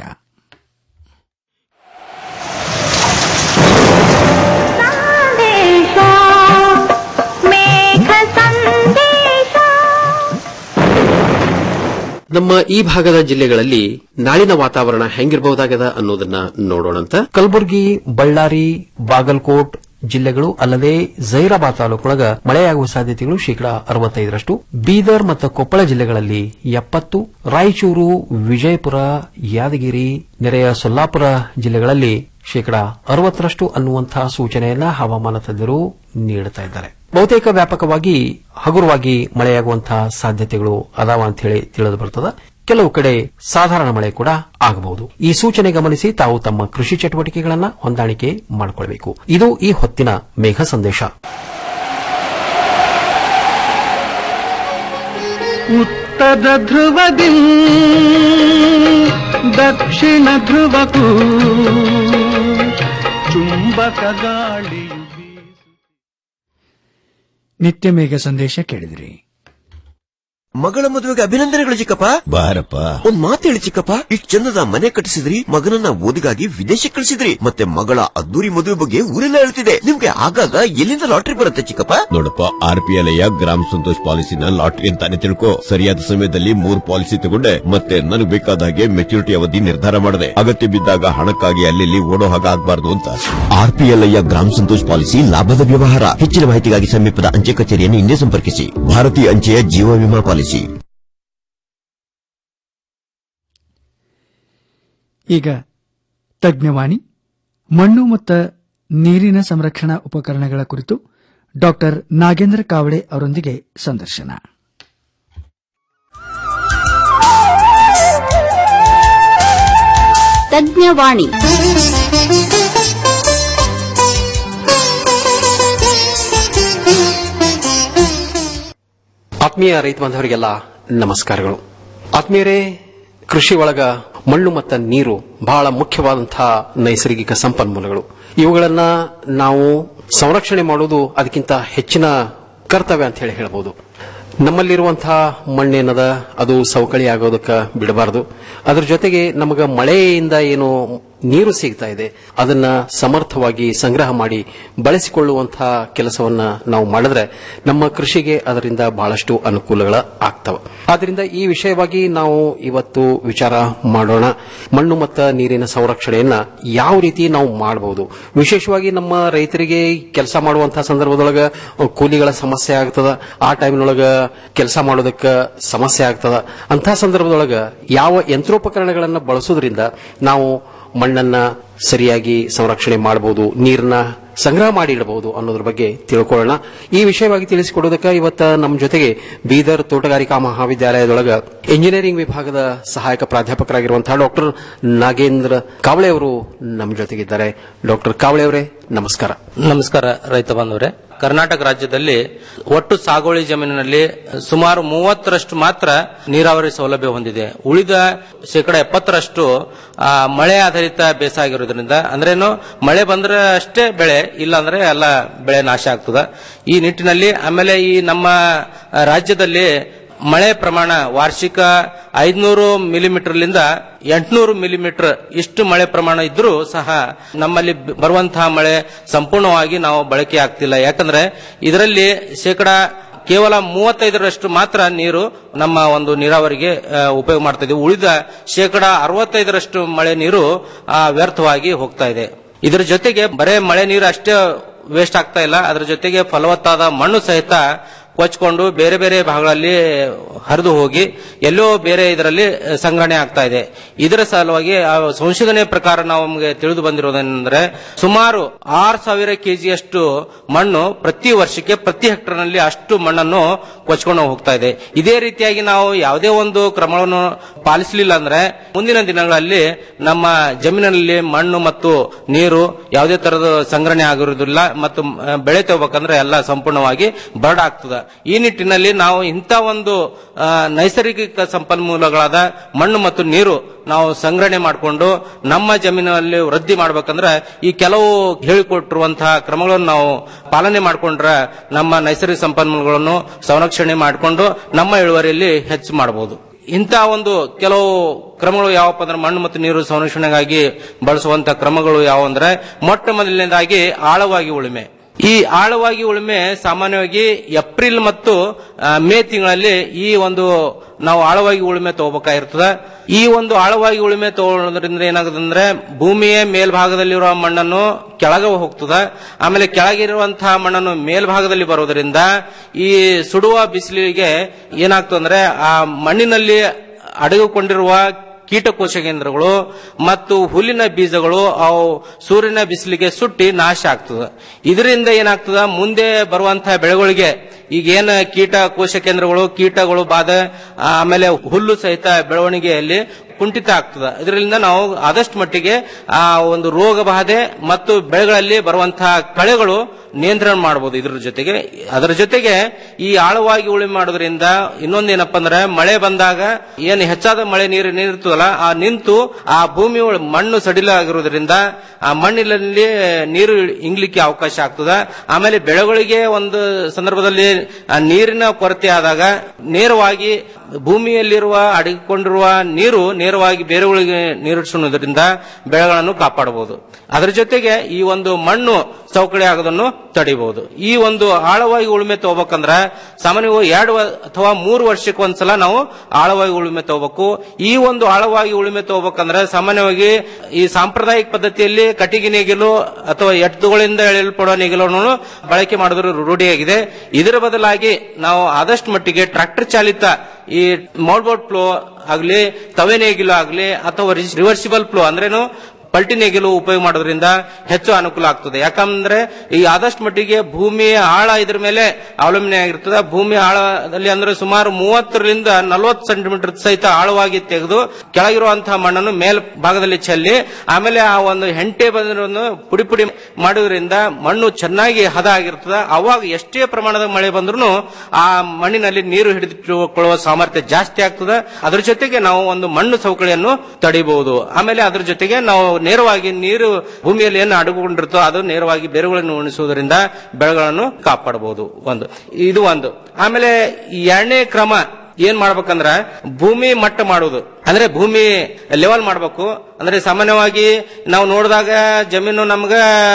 ನಮ್ಮ ಈ ಭಾಗದ ಜಿಲ್ಲೆಗಳಲ್ಲಿ ನಾಳಿನ ವಾತಾವರಣ ಹೆಂಗಿರಬಹುದಾಗದ ಅನ್ನೋದನ್ನ ನೋಡೋಣಂತ ಕಲಬುರಗಿ ಬಳ್ಳಾರಿ ಬಾಗಲಕೋಟ್ ಜಿಲ್ಲೆಗಳು ಅಲ್ಲದೆ ಜೈರಾಬಾದ್ ತಾಲೂಕೊಳಗ ಮಳೆಯಾಗುವ ಸಾಧ್ಯತೆಗಳು ಶೇಕಡಾ ಅರವತ್ತೈದರಷ್ಟು ಬೀದರ್ ಮತ್ತು ಕೊಪ್ಪಳ ಜಿಲ್ಲೆಗಳಲ್ಲಿ ಎಪ್ಪತ್ತು ರಾಯಚೂರು ವಿಜಯಪುರ ಯಾದಗಿರಿ ನೆರೆಯ ಸೊಲ್ಲಾಪುರ ಜಿಲ್ಲೆಗಳಲ್ಲಿ ಶೇಕಡಾ ಅರವತ್ತರಷ್ಟು ಅನ್ನುವಂತಹ ಸೂಚನೆಯನ್ನ ಹವಾಮಾನ ತಜ್ಞರು ನೀಡುತ್ತಾ ಇದ್ದಾರೆ ಬಹುತೇಕ ವ್ಯಾಪಕವಾಗಿ ಹಗುರವಾಗಿ ಮಳೆಯಾಗುವಂತಹ ಸಾಧ್ಯತೆಗಳು ಅದಾವ ಅಂತ ಹೇಳಿ ತಿಳಿದು ಬರ್ತದ ಕೆಲವು ಕಡೆ ಸಾಧಾರಣ ಮಳೆ ಕೂಡ ಆಗಬಹುದು ಈ ಸೂಚನೆ ಗಮನಿಸಿ ತಾವು ತಮ್ಮ ಕೃಷಿ ಚಟುವಟಿಕೆಗಳನ್ನ ಹೊಂದಾಣಿಕೆ ಮಾಡಿಕೊಳ್ಳಬೇಕು ಇದು ಈ ಹೊತ್ತಿನ ಮೇಘ ಸಂದೇಶ ಉತ್ತರ ಧ್ರುವದಿ ದಕ್ಷಿಣ ಧ್ರುವಕ್ಕೂ ಚುಂಬಕ ಗಾಳಿಯು ನಿತ್ಯ ಮೇಘ ಸಂದೇಶ ಕೇಳಿದಿರಿ ಮಗಳ ಮದುವೆಗೆ ಅಭಿನಂದನೆಗಳು ಚಿಕ್ಕಪ್ಪ ಬಾರಪ್ಪ ಒಂದ್ ಮಾತು ಹೇಳಿ ಚಿಕ್ಕಪ್ಪ ಇಷ್ಟ್ ಚಂದದ ಮನೆ ಕಟ್ಟಿಸಿದ್ರಿ ಮಗನನ್ನ ಓದಿಗಾಗಿ ವಿದೇಶಕ್ಕೆ ಕಳಿಸಿದ್ರಿ ಮತ್ತೆ ಮಗಳ ಅದ್ದೂರಿ ಮದುವೆ ಬಗ್ಗೆ ಊರೆಲ್ಲ ಹೇಳ್ತಿದೆ ನಿಮ್ಗೆ ಆಗಾಗ ಎಲ್ಲಿಂದ ಲಾಟ್ರಿ ಬರುತ್ತೆ ಚಿಕ್ಕಪ್ಪ ನೋಡಪ್ಪ ಆರ್ ಪಿ ಎಲ್ ಗ್ರಾಮ ಸಂತೋಷ್ ಪಾಲಿಸಿನ ಲಾಟ್ರಿ ಅಂತಾನೆ ತಿಳ್ಕೊ ಸರಿಯಾದ ಸಮಯದಲ್ಲಿ ಮೂರ್ ಪಾಲಿಸಿ ತಗೊಂಡೆ ಮತ್ತೆ ನನಗೆ ಬೇಕಾದ ಹಾಗೆ ಮೆಚುರಿಟಿ ಅವಧಿ ನಿರ್ಧಾರ ಮಾಡಿದೆ ಅಗತ್ಯ ಬಿದ್ದಾಗ ಹಣಕ್ಕಾಗಿ ಅಲ್ಲಿ ಓಡೋ ಹಾಗೆ ಆಗ್ಬಾರ್ದು ಅಂತ ಆರ್ ಪಿ ಎಲ್ ಗ್ರಾಮ ಸಂತೋಷ್ ಪಾಲಿಸಿ ಲಾಭದ ವ್ಯವಹಾರ ಹೆಚ್ಚಿನ ಮಾಹಿತಿಗಾಗಿ ಸಮೀಪದ ಅಂಚೆ ಕಚೇರಿಯನ್ನು ಹಿಂದೆ ಸಂಪರ್ಕಿಸಿ ಭಾರತೀಯ ಅಂಚೆಯ ಜೀವ ವಿಮಾ ಪಾಲಿಸಿ ಈಗ ತಜ್ಞವಾಣಿ ಮಣ್ಣು ಮತ್ತು ನೀರಿನ ಸಂರಕ್ಷಣಾ ಉಪಕರಣಗಳ ಕುರಿತು ಡಾಕ್ಟರ್ ನಾಗೇಂದ್ರ ಕಾವಡೆ ಅವರೊಂದಿಗೆ ಸಂದರ್ಶನ ತಜ್ಞವಾಣಿ ಆತ್ಮೀಯ ರೈತ ಬಾಂಧವರಿಗೆಲ್ಲ ನಮಸ್ಕಾರಗಳು ಆತ್ಮೀಯರೇ ಕೃಷಿ ಒಳಗ ಮಣ್ಣು ಮತ್ತು ನೀರು ಬಹಳ ಮುಖ್ಯವಾದಂತಹ ನೈಸರ್ಗಿಕ ಸಂಪನ್ಮೂಲಗಳು ಇವುಗಳನ್ನ ನಾವು ಸಂರಕ್ಷಣೆ ಮಾಡುವುದು ಅದಕ್ಕಿಂತ ಹೆಚ್ಚಿನ ಕರ್ತವ್ಯ ಅಂತ ಹೇಳಿ ಹೇಳಬಹುದು ನಮ್ಮಲ್ಲಿರುವಂತಹ ಮಣ್ಣೇನದ ಅದು ಸವಕಳಿ ಆಗೋದಕ್ಕೆ ಬಿಡಬಾರದು ಅದರ ಜೊತೆಗೆ ನಮಗ ಮಳೆಯಿಂದ ಏನು ನೀರು ಸಿಗ್ತಾ ಇದೆ ಅದನ್ನ ಸಮರ್ಥವಾಗಿ ಸಂಗ್ರಹ ಮಾಡಿ ಬಳಸಿಕೊಳ್ಳುವಂತಹ ಕೆಲಸವನ್ನ ನಾವು ಮಾಡಿದ್ರೆ ನಮ್ಮ ಕೃಷಿಗೆ ಅದರಿಂದ ಬಹಳಷ್ಟು ಅನುಕೂಲಗಳ ಆಗ್ತವೆ ಆದ್ರಿಂದ ಈ ವಿಷಯವಾಗಿ ನಾವು ಇವತ್ತು ವಿಚಾರ ಮಾಡೋಣ ಮಣ್ಣು ಮತ್ತು ನೀರಿನ ಸಂರಕ್ಷಣೆಯನ್ನ ಯಾವ ರೀತಿ ನಾವು ಮಾಡಬಹುದು ವಿಶೇಷವಾಗಿ ನಮ್ಮ ರೈತರಿಗೆ ಕೆಲಸ ಮಾಡುವಂತಹ ಸಂದರ್ಭದೊಳಗ ಕೂಲಿಗಳ ಸಮಸ್ಯೆ ಆಗ್ತದ ಆ ಟೈಮ್ನೊಳಗ ಕೆಲಸ ಮಾಡೋದಕ್ಕೆ ಸಮಸ್ಯೆ ಆಗ್ತದ ಅಂತಹ ಸಂದರ್ಭದೊಳಗ ಯಾವ ಯಂತ್ರೋಪಕರಣಗಳನ್ನ ಬಳಸೋದ್ರಿಂದ ನಾವು ಮಣ್ಣನ್ನ ಸರಿಯಾಗಿ ಸಂರಕ್ಷಣೆ ಮಾಡಬಹುದು ನೀರನ್ನ ಸಂಗ್ರಹ ಮಾಡಿ ಇಡಬಹುದು ಅನ್ನೋದ್ರ ಬಗ್ಗೆ ತಿಳ್ಕೊಳ್ಳೋಣ ಈ ವಿಷಯವಾಗಿ ತಿಳಿಸಿಕೊಡೋದಕ್ಕೆ ಇವತ್ತ ನಮ್ಮ ಜೊತೆಗೆ ಬೀದರ್ ತೋಟಗಾರಿಕಾ ಮಹಾವಿದ್ಯಾಲಯದೊಳಗ ಇಂಜಿನಿಯರಿಂಗ್ ವಿಭಾಗದ ಸಹಾಯಕ ಪ್ರಾಧ್ಯಾಪಕರಾಗಿರುವಂತಹ ಡಾಕ್ಟರ್ ನಾಗೇಂದ್ರ ಕಾವಳೆ ಅವರು ನಮ್ಮ ಜೊತೆಗಿದ್ದಾರೆ ಡಾಕ್ಟರ್ ಕಾವಳೆ ಅವರೇ ನಮಸ್ಕಾರ ನಮಸ್ಕಾರ ರೈತ ಬಾಂಧವರೇ ಕರ್ನಾಟಕ ರಾಜ್ಯದಲ್ಲಿ ಒಟ್ಟು ಸಾಗುವಳಿ ಜಮೀನಿನಲ್ಲಿ ಸುಮಾರು ಮೂವತ್ತರಷ್ಟು ಮಾತ್ರ ನೀರಾವರಿ ಸೌಲಭ್ಯ ಹೊಂದಿದೆ ಉಳಿದ ಶೇಕಡ ಎಪ್ಪತ್ತರಷ್ಟು ಆ, ಮಳೆ ಆಧಾರಿತ ಬೇಸಾಯ ಆಗಿರೋದ್ರಿಂದ ಅಂದ್ರೇನು ಮಳೆ ಬಂದ್ರೆ ಅಷ್ಟೇ ಬೆಳೆ ಇಲ್ಲ ಅಂದ್ರೆ ಎಲ್ಲ ಬೆಳೆ ನಾಶ ಆಗ್ತದ ಈ ನಿಟ್ಟಿನಲ್ಲಿ ಆಮೇಲೆ ಈ ನಮ್ಮ ರಾಜ್ಯದಲ್ಲಿ ಮಳೆ ಪ್ರಮಾಣ ವಾರ್ಷಿಕ ಐದ್ನೂರು ಮಿಲಿಮೀಟರ್ಲಿಂದ ಎಂಟುನೂರು ಮಿಲಿಮೀಟರ್ ಇಷ್ಟು ಮಳೆ ಪ್ರಮಾಣ ಇದ್ರೂ ಸಹ ನಮ್ಮಲ್ಲಿ ಬ- ಬರುವಂತಹ ಮಳೆ ಸಂಪೂರ್ಣವಾಗಿ ನಾವು ಬಳಕೆ ಆಗ್ತಿಲ್ಲ ಯಾಕಂದ್ರೆ ಇದರಲ್ಲಿ ಶೇಕಡ ಕೇವಲ ಮೂವತ್ತೈದರಷ್ಟು ಮಾತ್ರ ನೀರು ನಮ್ಮ ಒಂದು ನೀರಾವರಿಗೆ ಆ, ಉಪಯೋಗ ಮಾಡ್ತಾ ಇದೀವಿ ಉಳಿದ ಶೇಕಡ ಅರವತ್ತೈದರಷ್ಟು ಮಳೆ ನೀರು ಆ, ವ್ಯರ್ಥವಾಗಿ ಹೋಗ್ತಾ ಇದೆ ಇದರ ಜೊತೆಗೆ ಬರೇ ಮಳೆ ನೀರು ಅಷ್ಟೇ ವೇಸ್ಟ್ ಆಗ್ತಾ ಇಲ್ಲ ಅದರ ಜೊತೆಗೆ ಫಲವತ್ತಾದ ಮಣ್ಣು ಸಹಿತ ಕೊಚ್ಕೊಂಡು ಬೇರೆ ಬೇರೆ ಭಾಗಗಳಲ್ಲಿ ಹರಿದು ಹೋಗಿ ಎಲ್ಲೋ ಬೇರೆ ಇದರಲ್ಲಿ ಸಂಗ್ರಹಣೆ ಆಗ್ತಾ ಇದೆ ಇದರ ಸಲುವಾಗಿ ಆ ಸಂಶೋಧನೆ ಪ್ರಕಾರ ನಾವು ನಮಗೆ ತಿಳಿದು ಬಂದಿರೋದೇನೆಂದ್ರೆ ಸುಮಾರು ಆರು ಸಾವಿರ ಕೆಜಿಯಷ್ಟು ಮಣ್ಣು ಪ್ರತಿ ವರ್ಷಕ್ಕೆ ಪ್ರತಿ ಹೆಕ್ಟರ್ನಲ್ಲಿ ಅಷ್ಟು ಮಣ್ಣನ್ನು ಕೊಚ್ಕೊಂಡು ಹೋಗ್ತಾ ಇದೆ ಇದೇ ರೀತಿಯಾಗಿ ನಾವು ಯಾವುದೇ ಒಂದು ಕ್ರಮವನ್ನು ಪಾಲಿಸಲಿಲ್ಲ ಅಂದ್ರೆ ಮುಂದಿನ ದಿನಗಳಲ್ಲಿ ನಮ್ಮ ಜಮೀನಿನಲ್ಲಿ ಮಣ್ಣು ಮತ್ತು ನೀರು ಯಾವುದೇ ತರದ ಸಂಗ್ರಹಣೆ ಆಗಿರುವುದಿಲ್ಲ ಮತ್ತು ಆ, ಬೆಳೆ ತಗೋಬೇಕಂದ್ರೆ ಎಲ್ಲ ಸಂಪೂರ್ಣವಾಗಿ ಬರಡ್ ಆಗ್ತದೆ ಈ ನಿಟ್ಟಿನಲ್ಲಿ ನಾವು ಇಂಥ ಒಂದು ಆ, ನೈಸರ್ಗಿಕ ಸಂಪನ್ಮೂಲಗಳಾದ ಮಣ್ಣು ಮತ್ತು ನೀರು ನಾವು ಸಂಗ್ರಹಣೆ ಮಾಡಿಕೊಂಡು ನಮ್ಮ ಜಮೀನಲ್ಲಿ ವೃದ್ಧಿ ಮಾಡ್ಬೇಕಂದ್ರೆ ಈ ಕೆಲವು ಹೇಳಿಕೊಟ್ಟಿರುವಂತಹ ಕ್ರಮಗಳನ್ನು ನಾವು ಪಾಲನೆ ಮಾಡಿಕೊಂಡ್ರೆ ನಮ್ಮ ನೈಸರ್ಗಿಕ ಸಂಪನ್ಮೂಲಗಳನ್ನು ಸಂರಕ್ಷಣೆ ಮಾಡಿಕೊಂಡು ನಮ್ಮ ಇಳುವರಿಯಲ್ಲಿ ಹೆಚ್ಚು ಮಾಡಬಹುದು ಇಂಥ ಒಂದು ಕೆಲವು ಕ್ರಮಗಳು ಯಾವಪ್ಪ ಅಂದ್ರೆ ಮಣ್ಣು ಮತ್ತು ನೀರು ಸಂರಕ್ಷಣೆಗಾಗಿ ಬಳಸುವಂತ ಕ್ರಮಗಳು ಯಾವ ಅಂದ್ರೆ ಮೊಟ್ಟ ಮೊದಲನೇದಾಗಿ ಆಳವಾಗಿ ಉಳುಮೆ ಈ ಆಳವಾಗಿ ಉಳುಮೆ ಸಾಮಾನ್ಯವಾಗಿ ಏಪ್ರಿಲ್ ಮತ್ತು ಆ, ಮೇ ತಿಂಗಳಲ್ಲಿ ಈ ಒಂದು ನಾವು ಆಳವಾಗಿ ಉಳುಮೆ ತಗೋಬೇಕಾಗಿರ್ತದೆ ಈ ಒಂದು ಆಳವಾಗಿ ಉಳುಮೆ ತಗೊಳ್ಳೋದ್ರಿಂದ ಏನಾಗುತ್ತೆ ಅಂದ್ರೆ ಭೂಮಿಯ ಮೇಲ್ಭಾಗದಲ್ಲಿರುವ ಮಣ್ಣನ್ನು ಕೆಳಗೆ ಹೋಗ್ತದೆ ಆಮೇಲೆ ಕೆಳಗಿರುವಂತಹ ಮಣ್ಣನ್ನು ಮೇಲ್ಭಾಗದಲ್ಲಿ ಬರೋದ್ರಿಂದ ಈ ಸುಡುವ ಬಿಸಿಲಿಗೆ ಏನಾಗ್ತದೆ ಅಂದ್ರೆ ಆ ಮಣ್ಣಿನಲ್ಲಿ ಅಡಗಿಕೊಂಡಿರುವ ಕೀಟಕೋಶ ಕೇಂದ್ರಗಳು ಮತ್ತು ಹುಲ್ಲಿನ ಬೀಜಗಳು ಅವು ಸೂರ್ಯನ ಬಿಸಿಲಿಗೆ ಸುಟ್ಟಿ ನಾಶ ಆಗ್ತದೆ ಇದರಿಂದ ಏನಾಗ್ತದ ಮುಂದೆ ಬರುವಂತಹ ಬೆಳೆಗಳಿಗೆ ಈಗ ಏನ ಕೀಟ ಕೋಶ ಕೇಂದ್ರಗಳು ಕೀಟಗಳು ಬಾಧೆ ಆಮೇಲೆ ಹುಲ್ಲು ಸಹಿತ ಬೆಳವಣಿಗೆಯಲ್ಲಿ ಕುಂಠಿತ ಆಗ್ತದೆ ಇದರಿಂದ ನಾವು ಆದಷ್ಟು ಮಟ್ಟಿಗೆ ಆ ಒಂದು ರೋಗ ಬಾಧೆ ಮತ್ತು ಬೆಳೆಗಳಲ್ಲಿ ಬರುವಂತಹ ಕಳೆಗಳು ನಿಯಂತ್ರಣ ಮಾಡಬಹುದು ಇದ್ರ ಜೊತೆಗೆ ಅದರ ಜೊತೆಗೆ ಈ ಆಳವಾಗಿ ಉಳುಮೆ ಮಾಡೋದ್ರಿಂದ ಇನ್ನೊಂದೇನಪ್ಪ ಅಂದ್ರೆ ಮಳೆ ಬಂದಾಗ ಏನು ಹೆಚ್ಚಾದ ಮಳೆ ನೀರು ನೀರ್ತದಲ್ಲ ಆ ನಿಂತು ಆ ಭೂಮಿ ಒಳ- ಮಣ್ಣು ಸಡಿಲ ಆಗಿರೋದ್ರಿಂದ ಆ ಮಣ್ಣಿನಲ್ಲಿ ನೀರು ಇಂಗ್ಲಿಕ್ಕೆ ಅವಕಾಶ ಆಗ್ತದ ಆಮೇಲೆ ಬೆಳೆಗಳಿಗೆ ಒಂದು ಸಂದರ್ಭದಲ್ಲಿ ಆ ನೀರಿನ ಕೊರತೆ ಆದಾಗ ನೇರವಾಗಿ ಭೂಮಿಯಲ್ಲಿರುವ ಅಡಗಿಕೊಂಡಿರುವ ನೀರು ನೇರವಾಗಿ ಬೇರೆಗಳಿಗೆ ನೀರಿಸುವುದರಿಂದ ಬೆಳೆಗಳನ್ನು ಕಾಪಾಡಬಹುದು ಅದರ ಜೊತೆಗೆ ಈ ಒಂದು ಮಣ್ಣು ಸವಕಳಿ ಆಗೋದನ್ನು ತಡಿಬಹುದು ಈ ಒಂದು ಆಳವಾಗಿ ಉಳುಮೆ ತಗೋಬೇಕಂದ್ರ ಸಾಮಾನ್ಯವಾಗಿ ಎರಡು ವ- ಅಥವಾ ಮೂರು ವರ್ಷಕ್ಕೆ ಒಂದ್ಸಲ ನಾವು ಆಳವಾಗಿ ಉಳುಮೆ ತಗೋಬೇಕು ಈ ಒಂದು ಆಳವಾಗಿ ಉಳುಮೆ ತಗೋಬೇಕಂದ್ರೆ ಸಾಮಾನ್ಯವಾಗಿ ಈ ಸಾಂಪ್ರದಾಯಿಕ ಪದ್ಧತಿಯಲ್ಲಿ ಕಟ್ಟಿಗೆ ನೇಗಿಲು ಅಥವಾ ಎತ್ತುಗಳಿಂದ ಎಳೆಯಲ್ಪಡುವ ನೇಗಿಲನ್ನು ಬಳಕೆ ಮಾಡೋದ್ರ ರೂಢಿಯಾಗಿದೆ ಇದರ ಬದಲಾಗಿ ನಾವು ಆದಷ್ಟು ಮಟ್ಟಿಗೆ ಟ್ರಾಕ್ಟರ್ ಚಾಲಿತ ಈ ಮೋಲ್ಬೋಟ್ ಫ್ಲೋ ಆಗ್ಲಿ ತವೆ ನೇಗಿಲು ಆಗ್ಲಿ ಅಥವಾ ರಿವರ್ಸಿಬಲ್ ಫ್ಲೋ ಅಂದ್ರೇನು ಪಲ್ಟಿ ನೇಗಿಲು ಉಪಯೋಗ ಮಾಡೋದ್ರಿಂದ ಹೆಚ್ಚು ಅನುಕೂಲ ಆಗ್ತದೆ ಯಾಕಂದ್ರೆ ಈ ಆದಷ್ಟು ಮಟ್ಟಿಗೆ ಭೂಮಿಯ ಆಳ ಇದ್ರ ಮೇಲೆ ಅವಲಂಬನೆ ಆಗಿರ್ತದೆ ಭೂಮಿ ಆಳದಲ್ಲಿ ಅಂದ್ರೆ ಸುಮಾರು ಮೂವತ್ತರಿಂದ ನಲವತ್ತು ಸೆಂಟಿಮೀಟರ್ ಸಹಿತ ಆಳವಾಗಿ ತೆಗೆದು ಕೆಳಗಿರುವಂತಹ ಮಣ್ಣನ್ನು ಮೇಲ್ ಭಾಗದಲ್ಲಿ ಚೆಲ್ಲಿ ಆಮೇಲೆ ಆ ಒಂದು ಹೆಂಟೆ ಬಂದಿರೋದನ್ನು ಪುಡಿ ಪುಡಿ ಮಾಡೋದ್ರಿಂದ ಮಣ್ಣು ಚೆನ್ನಾಗಿ ಹದ ಆಗಿರ್ತದೆ ಅವಾಗ ಎಷ್ಟೇ ಪ್ರಮಾಣದ ಮಳೆ ಬಂದ್ರೂ ಆ ಮಣ್ಣಿನಲ್ಲಿ ನೀರು ಹಿಡಿದಿಟ್ಟುಕೊಳ್ಳುವ ಸಾಮರ್ಥ್ಯ ಜಾಸ್ತಿ ಆಗ್ತದೆ ಅದ್ರ ಜೊತೆಗೆ ನಾವು ಒಂದು ಮಣ್ಣು ಸವಕಳಿಯನ್ನು ತಡಿಬಹುದು ಆಮೇಲೆ ಅದ್ರ ಜೊತೆಗೆ ನಾವು ನೇರವಾಗಿ ನೀರು ಭೂಮಿಯಲ್ಲಿ ಏನು ಅಡಗಿಕೊಂಡಿರುತ್ತೋ ಅದು ನೇರವಾಗಿ ಬೇರುಗಳನ್ನು ಉಣಿಸುವುದರಿಂದ ಬೆಳೆಗಳನ್ನು ಕಾಪಾಡಬಹುದು ಒಂದು ಇದು ಒಂದು ಆಮೇಲೆ ಎರಡನೇ ಕ್ರಮ ಏನ್ ಮಾಡ್ಬೇಕಂದ್ರ ಭೂಮಿ ಮಟ್ಟ ಮಾಡುವುದು ಅಂದ್ರೆ ಭೂಮಿ ಲೆವೆಲ್ ಮಾಡಬೇಕು ಅಂದ್ರೆ ಸಾಮಾನ್ಯವಾಗಿ ನಾವು ನೋಡಿದಾಗ ಜಮೀನು ನಮ್ಗ